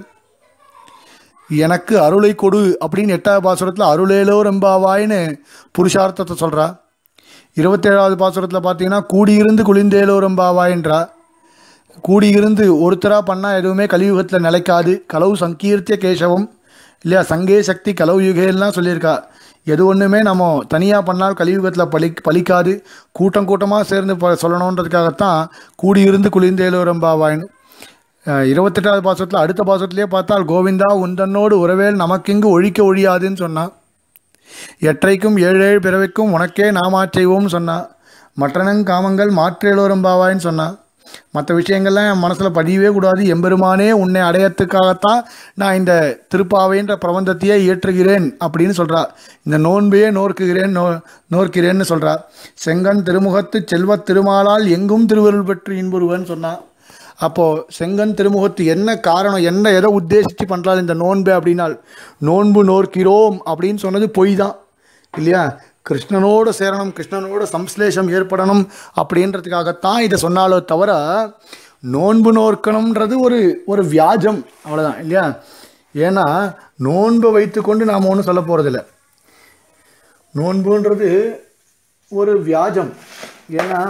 எனக்கு அருளை கொடு அப்படின்னு எட்டாவது பாசுரத்தில் அருளேலோ ரெம்பாவாயின்னு புருஷார்த்தத்தை சொல்கிறா இருபத்தேழாவது பாசுரத்தில் பார்த்தீங்கன்னா கூடியிருந்து குளிந்தேலோ ரெம்பாவாயின்றா கூடியிருந்து ஒருத்தராக பண்ணால் எதுவுமே கலியுகத்தில் நிலைக்காது கலவு சங்கீர்த்திய கேசவம் இல்லையா சங்கே சக்தி கலவு யுகேல்லாம் சொல்லியிருக்கா எது ஒன்றுமே நம்ம தனியாக பண்ணால் கலியுகத்தில் பலி பலிக்காது கூட்டம் கூட்டமாக சேர்ந்து ப சொல்லணுன்றதுக்காகத்தான் கூடியிருந்து குளிந்தேலோரம்பாவாயின்னு அஹ் இருபத்தெட்டாவது பாசத்தில் அடுத்த பாசத்திலே பார்த்தால் கோவிந்தா உந்தன்னோடு உறவேல் நமக்கிங்கு ஒழிக்க ஒழியாதுன்னு சொன்னான் எற்றைக்கும் ஏழு ஏழு பிறவைக்கும் உனக்கே நாமாச் செய்வோம்னு சொன்னான் மற்றனங் காமங்கள் மாற்றேலோரம்பாவாயின்னு சொன்னான் மற்ற விஷயங்கள்லாம் என் மனசில் பதியவே கூடாது எம்பெருமானே உன்னை அடையத்துக்காகத்தான் நான் இந்த திருப்பாவைன்ற பிரபந்தத்தையே இயற்றுகிறேன் அப்படின்னு சொல்கிறா இந்த நோன்பையே நோர்க்குகிறேன் நோ நோர்க்கிறேன்னு சொல்கிறா செங்கன் திருமுகத்து செல்வத் திருமாலால் எங்கும் திருவருள் பெற்று இன்புருவன் சொன்னான் அப்போது செங்கன் திருமுகத்து என்ன காரணம் என்ன எதை உத்தேசித்து பண்ணுறாள் இந்த நோன்பு அப்படின்னால் நோன்பு நோர்க்கிறோம் அப்படின்னு சொன்னது பொய் தான் இல்லையா கிருஷ்ணனோட சேரணும் கிருஷ்ணனோட சம்ஸ்லேஷம் ஏற்படணும் அப்படின்றதுக்காகத்தான் இதை சொன்னாலோ தவிர நோன்பு நோர்க்கணுன்றது ஒரு ஒரு வியாஜம் அவ்வளோதான் இல்லையா ஏன்னா நோன்பை வைத்துக்கொண்டு நாம் ஒன்றும் சொல்ல போகிறதில்ல நோன்புன்றது ஒரு வியாஜம் ஏன்னா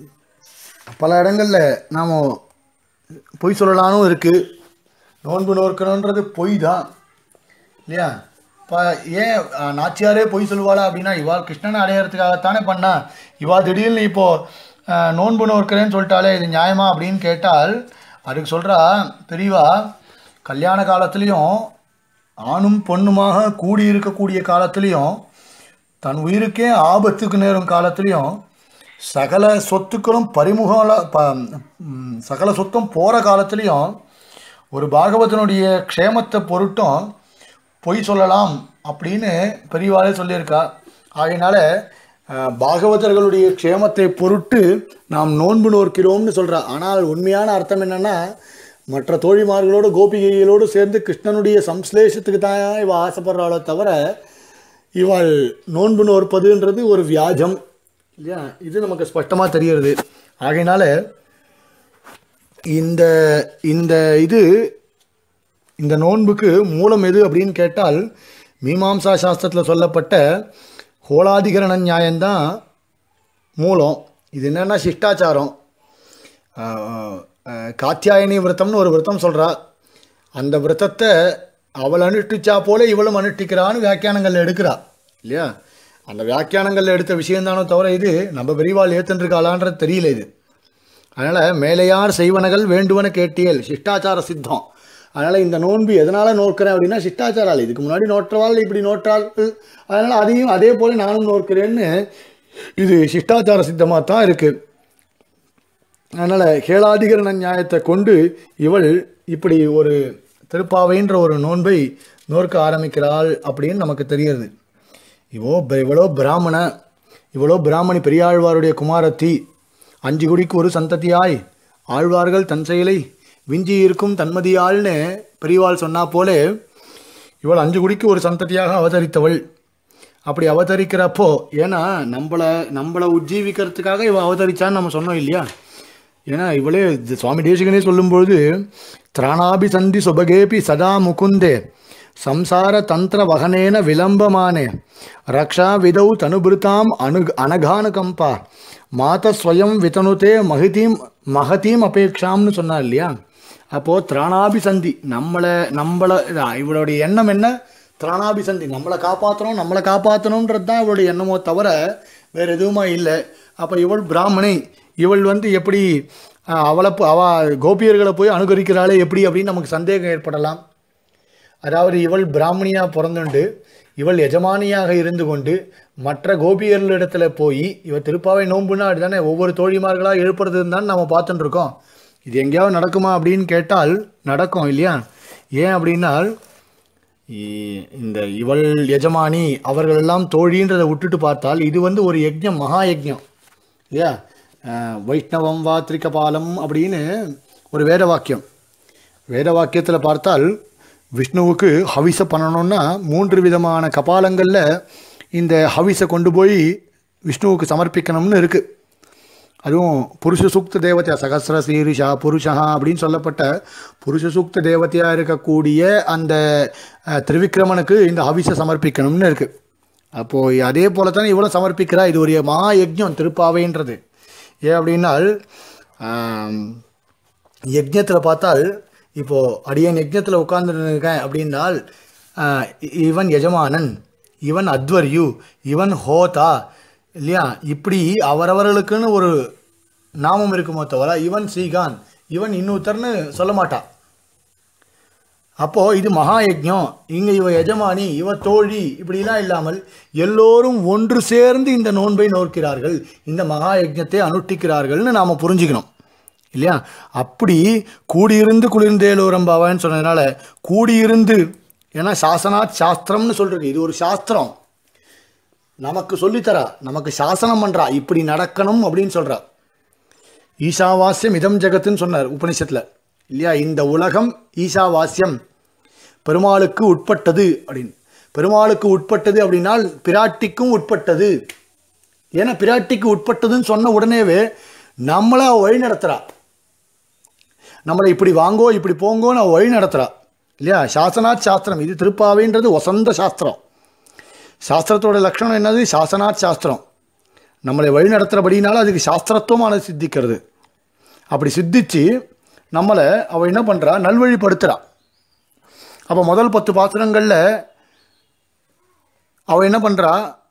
பல இடங்களில் நாம் பொய் சொல்லலானும் இருக்குது நோன்பு நோக்கணுன்றது பொய் தான் இல்லையா இப்போ ஏன் அஹ், நாச்சியாரே பொய் சொல்லுவாளா அப்படின்னா இவாள் கிருஷ்ணனை அடையிறதுக்காகத்தானே பண்ணா இவா திடீர்னு இப்போது நோன்பு நோக்கிறேன்னு சொல்லிட்டாலே இது நியாயமா அப்படின்னு கேட்டால் அதுக்கு சொல்கிறா பெரியவா கல்யாண காலத்துலேயும் ஆணும் பொண்ணுமாக கூடி இருக்கக்கூடிய காலத்துலேயும் தன் உயிருக்கே ஆபத்துக்கு நேரும் காலத்துலேயும் சகல சொத்துக்களும் பறிமுகல ப ம், சகல சொத்தும் போகிற காலத்துலேயும் ஒரு பாகவதனுடைய க்ஷேமத்தை பொருட்டும் பொய் சொல்லலாம் அப்படின்னு பெரியவாளே சொல்லியிருக்கா ஆகையினால அஹ், பாகவதர்களுடைய க்ஷேமத்தை பொருட்டு நாம் நோன்பு நோக்கிறோம்னு சொல்கிறா ஆனால் உண்மையான அர்த்தம் என்னென்னா மற்ற தோழிமார்களோடு கோபிகைகளோடு சேர்ந்து கிருஷ்ணனுடைய சம்ஸ்லேஷத்துக்கு தான் இவ ஆசைப்படுறாளோ தவிர இவள் நோன்பு நோற்பதுன்றது ஒரு வியாஜம் இல்லையா இது நமக்கு ஸ்பஷ்டமாக தெரிகிறது ஆகையினால இந்த இந்த இது இந்த நோன்புக்கு மூலம் எது அப்படின்னு கேட்டால் மீமாம்சா சாஸ்திரத்தில் சொல்லப்பட்ட ஹோலாதிகரண நியாயம்தான் மூலம் இது என்னென்னா சிஷ்டாச்சாரம் ஆஹ், ஆஹ், காத்தியாயனி விரதம்னு ஒரு விரதம் சொல்கிறா அந்த விரதத்தை அவள் அனுஷ்டிச்சா போல இவளும் அனுஷ்டிக்கிறான்னு வியாக்கியானங்கள் எடுக்கிறா இல்லையா அந்த வியாக்கியானங்கள் எடுத்த விஷயம்தானோ தவிர இது நம்ம பெரியவாள் ஏத்துருக்காளான்றது தெரியல இது அதனால் மேலையார் செய்வனகள் வேண்டுவன கேட்டியல் சிஷ்டாச்சார சித்தம் அதனால் இந்த நோன்பு எதனால் நோக்கிறேன் அப்படின்னா சிஷ்டாச்சாரால் இதுக்கு முன்னாடி நோற்றவாள் இப்படி நோற்றாள் அதனால் அதையும் அதே போல் நானும் நோக்கிறேன்னு இது சிஷ்டாச்சார சித்தமாக தான் இருக்குது அதனால் கேளாதிகரண நியாயத்தை கொண்டு இவள் இப்படி ஒரு திருப்பாவைன்ற ஒரு நோன்பை நோற்க ஆரம்பிக்கிறாள் அப்படின்னு நமக்கு தெரியுது இவோ ப- இவளோ பிராமண இவளோ பிராமணி பெரியாழ்வாருடைய குமாரத்தி அஞ்சு குடிக்கு ஒரு சந்ததியாய் ஆழ்வார்கள் தன் செயலை விஞ்சி இருக்கும் தன்மதியாள்னு பெரியவாள் சொன்னா போலே இவள் அஞ்சு குடிக்கு ஒரு சந்ததியாக அவதரித்தவள் அப்படி அவதரிக்கிறப்போ ஏன்னா நம்மளை நம்மளை உஜ்ஜீவிக்கிறதுக்காக இவ அவதரிச்சான்னு நம்ம சொன்னோம் இல்லையா ஏன்னா இவளே இது சுவாமி தேசிகனே சொல்லும்பொழுது திராணாபி சந்தி சுபகேபி சதா முகுந்தே சம்சார தந்திர வகனேன விளம்பமானே ரக்ஷா விதௌ தனுபிருத்தாம் அனு அனகானுகம்பா மாத ஸ்வயம் விதனுதே மகிதீம் மகதீம் அபேக்ஷாம்னு சொன்னார் இல்லையா அப்போது திராணாபி சந்தி நம்மளை நம்மளை இவளுடைய எண்ணம் என்ன திராணாபி சந்தி நம்மளை காப்பாற்றணும் நம்மளை காப்பாற்றணுன்றது தான் இவளுடைய எண்ணமோ தவிர வேறு எதுவுமா இல்லை அப்போ இவள் பிராமணி இவள் வந்து எப்படி அஹ், அவளை போ- அவ கோபியர்களை போய் அனுகரிக்கிறாளே எப்படி அப்படின்னு நமக்கு சந்தேகம் ஏற்படலாம் அதாவது இவள் பிராமணியாக பிறந்துண்டு இவள் எஜமானியாக இருந்து கொண்டு மற்ற கோபியர்களிடத்துல போய் இவள் திருப்பாவை நோன்புனா அப்படிதானே ஒவ்வொரு தோழிமார்களாக எழுப்புறதுன்னு தான் நம்ம பார்த்துட்டு இருக்கோம் இது எங்கேயாவது நடக்குமா அப்படின்னு கேட்டால் நடக்கும் இல்லையா ஏன் அப்படின்னால் இ- இந்த இவள் எஜமானி அவர்கள் எல்லாம் தோழின்றதை விட்டுட்டு பார்த்தால் இது வந்து ஒரு யஜ்ஞம் மகா யஜ்ஞம் இல்லையா அஹ், வைஷ்ணவம் வா திரிகபாலம் அப்படின்னு ஒரு வேத வாக்கியம் வேத வாக்கியத்தில் பார்த்தால் விஷ்ணுவுக்கு ஹவிச பண்ணணும்னா மூன்று விதமான கபாலங்களில் இந்த ஹவிசை கொண்டு போய் விஷ்ணுவுக்கு சமர்ப்பிக்கணும்னு இருக்குது அதுவும் புருஷ சூக்த தேவதையா சகசிர சீரிஷா புருஷா அப்படின்னு சொல்லப்பட்ட புருஷ சூக்த தேவதையாக இருக்கக்கூடிய அந்த அஹ், திரிவிக்ரமனுக்கு இந்த ஹவிசை சமர்ப்பிக்கணும்னு இருக்குது அப்போது அதே போல தான் இவ்வளோ சமர்ப்பிக்கிறா இது ஒரு மகா யஜ்ஞம் திருப்பாவைன்றது ஏன் அப்படின்னால் யஜ்ஞத்தில் பார்த்தால் இப்போது அடியன் யஜ்ஞத்தில் உட்கார்ந்துருக்கேன் அப்படின்னால் ஆஹ், இ- இவன் எஜமானன் இவன் அத்வர்யு இவன் ஹோதா இல்லையா இப்படி அவரவர்களுக்குன்னு ஒரு நாமம் இருக்குமோ தவிர இவன் ஸ்ரீகான் இவன் இன்னொருத்தர்னு சொல்ல மாட்டான் அப்போது இது மகா யஜ்ஞம் இங்கே இவ எஜமானி இவ தோழி இப்படிலாம் இல்லாமல் எல்லோரும் ஒன்று சேர்ந்து இந்த நோன்பை நோக்கிறார்கள் இந்த மகா யஜ்ஞத்தை அனுஷ்டிக்கிறார்கள்னு நாம் புரிஞ்சுக்கணும் இல்லையா அப்படி கூடியிருந்து குளிர்ந்தேலோரம்பாவான்னு சொன்னதுனால கூடியிருந்து ஏன்னா சாசனாத் சாஸ்திரம்னு சொல்கிறது இது ஒரு சாஸ்திரம் நமக்கு சொல்லித்தரா நமக்கு சாசனம் பண்ணுறா இப்படி நடக்கணும் அப்படின்னு சொல்கிறா ஈசாவாஸ்யம் இதம் ஜெகத்துன்னு சொன்னார் உபனிஷத்தில் இல்லையா இந்த உலகம் ஈசாவாஸ்யம் பெருமாளுக்கு உட்பட்டது அப்படின்னு பெருமாளுக்கு உட்பட்டது அப்படின்னால் பிராட்டிக்கும் உட்பட்டது ஏன்னா பிராட்டிக்கு உட்பட்டதுன்னு சொன்ன உடனேவே நம்மளை அவ வழி நடத்துகிறா நம்மளை இப்படி வாங்கோ இப்படி போங்கோன்னு அவ வழி நடத்துகிறா இல்லையா சாசனாத் சாஸ்திரம் இது திருப்பாவைன்றது வசந்த சாஸ்திரம் சாஸ்திரத்தோட லட்சணம் என்னது சாசனாத் சாஸ்திரம் நம்மளை வழி நடத்துகிறபடினால அதுக்கு சாஸ்திரத்துவமான சித்திக்கிறது அப்படி சித்திச்சு நம்மளை அவள் என்ன பண்ணுறா நல்வழிப்படுத்துகிறா அப்போ முதல் பத்து பாசுரங்களில் அவள் என்ன பண்ணுறா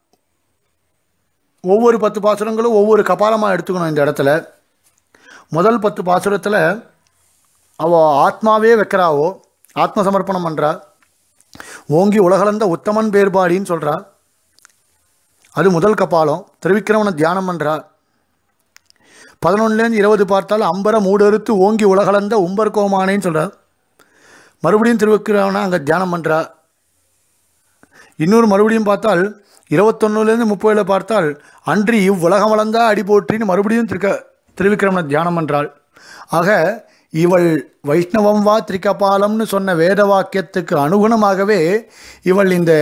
ஒவ்வொரு பத்து பாசுரங்களும் ஒவ்வொரு கபாலமாக எடுத்துக்கணும் இந்த இடத்துல முதல் பத்து பாசுரத்தில் அவள் ஆத்மாவே வைக்கிறாவோ ஆத்ம சமர்ப்பணம் பண்ணுறா ஓங்கி உலகளந்த உத்தமன் பேர்பாடின்னு சொல்கிறா அது முதல் கபாலம் திருவிக்கிரமனை தியானம் பண்ணுறா பதினொன்றுலேருந்து இருபது பார்த்தால் அம்பர மூடறுத்து ஓங்கி உலகளந்த உம்பர் கோமானேன்னு சொல்கிறா மறுபடியும் திருவிக்கிரமனை அங்கே தியானம் பண்ணுறா இன்னொரு மறுபடியும் பார்த்தால் இருபத்தொன்னுலேருந்து முப்பதில் பார்த்தால் அன்றி இவ்வுலகம் வளர்ந்தா அடி போற்றின்னு மறுபடியும் திருக்க திருவிக்கிரமனை தியானம் பண்ணுறாள் ஆக இவள் வைஷ்ணவம் வா திரிகபாலம்னு சொன்ன வேத வாக்கியத்துக்கு அனுகுணமாகவே இவள் இந்த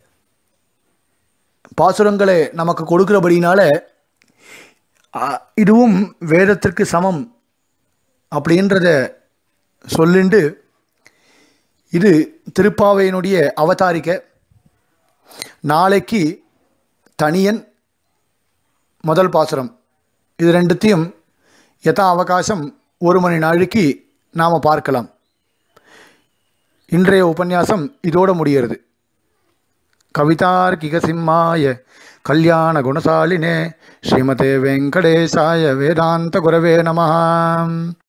பாசுரங்களை நமக்கு கொடுக்கிறபடினால அ, இதுவும் வேதத்திற்கு சமம் அப்படின்றத சொல்லிண்டு இது திருப்பாவையினுடைய அவதாரிக்கை நாளைக்கு தனியன் முதல் பாசுரம் இது ரெண்டுத்தையும் யதா அவகாசம் ஒரு மணி நாளைக்கு நாம் பார்க்கலாம் இன்றைய உபன்யாசம் இதோடு முடிகிறது கவிதார்க்கிக சிம்மாய கல்யாண குணசாலினே ஸ்ரீமதே வெங்கடேசாய வேதாந்த குரவே நமஹ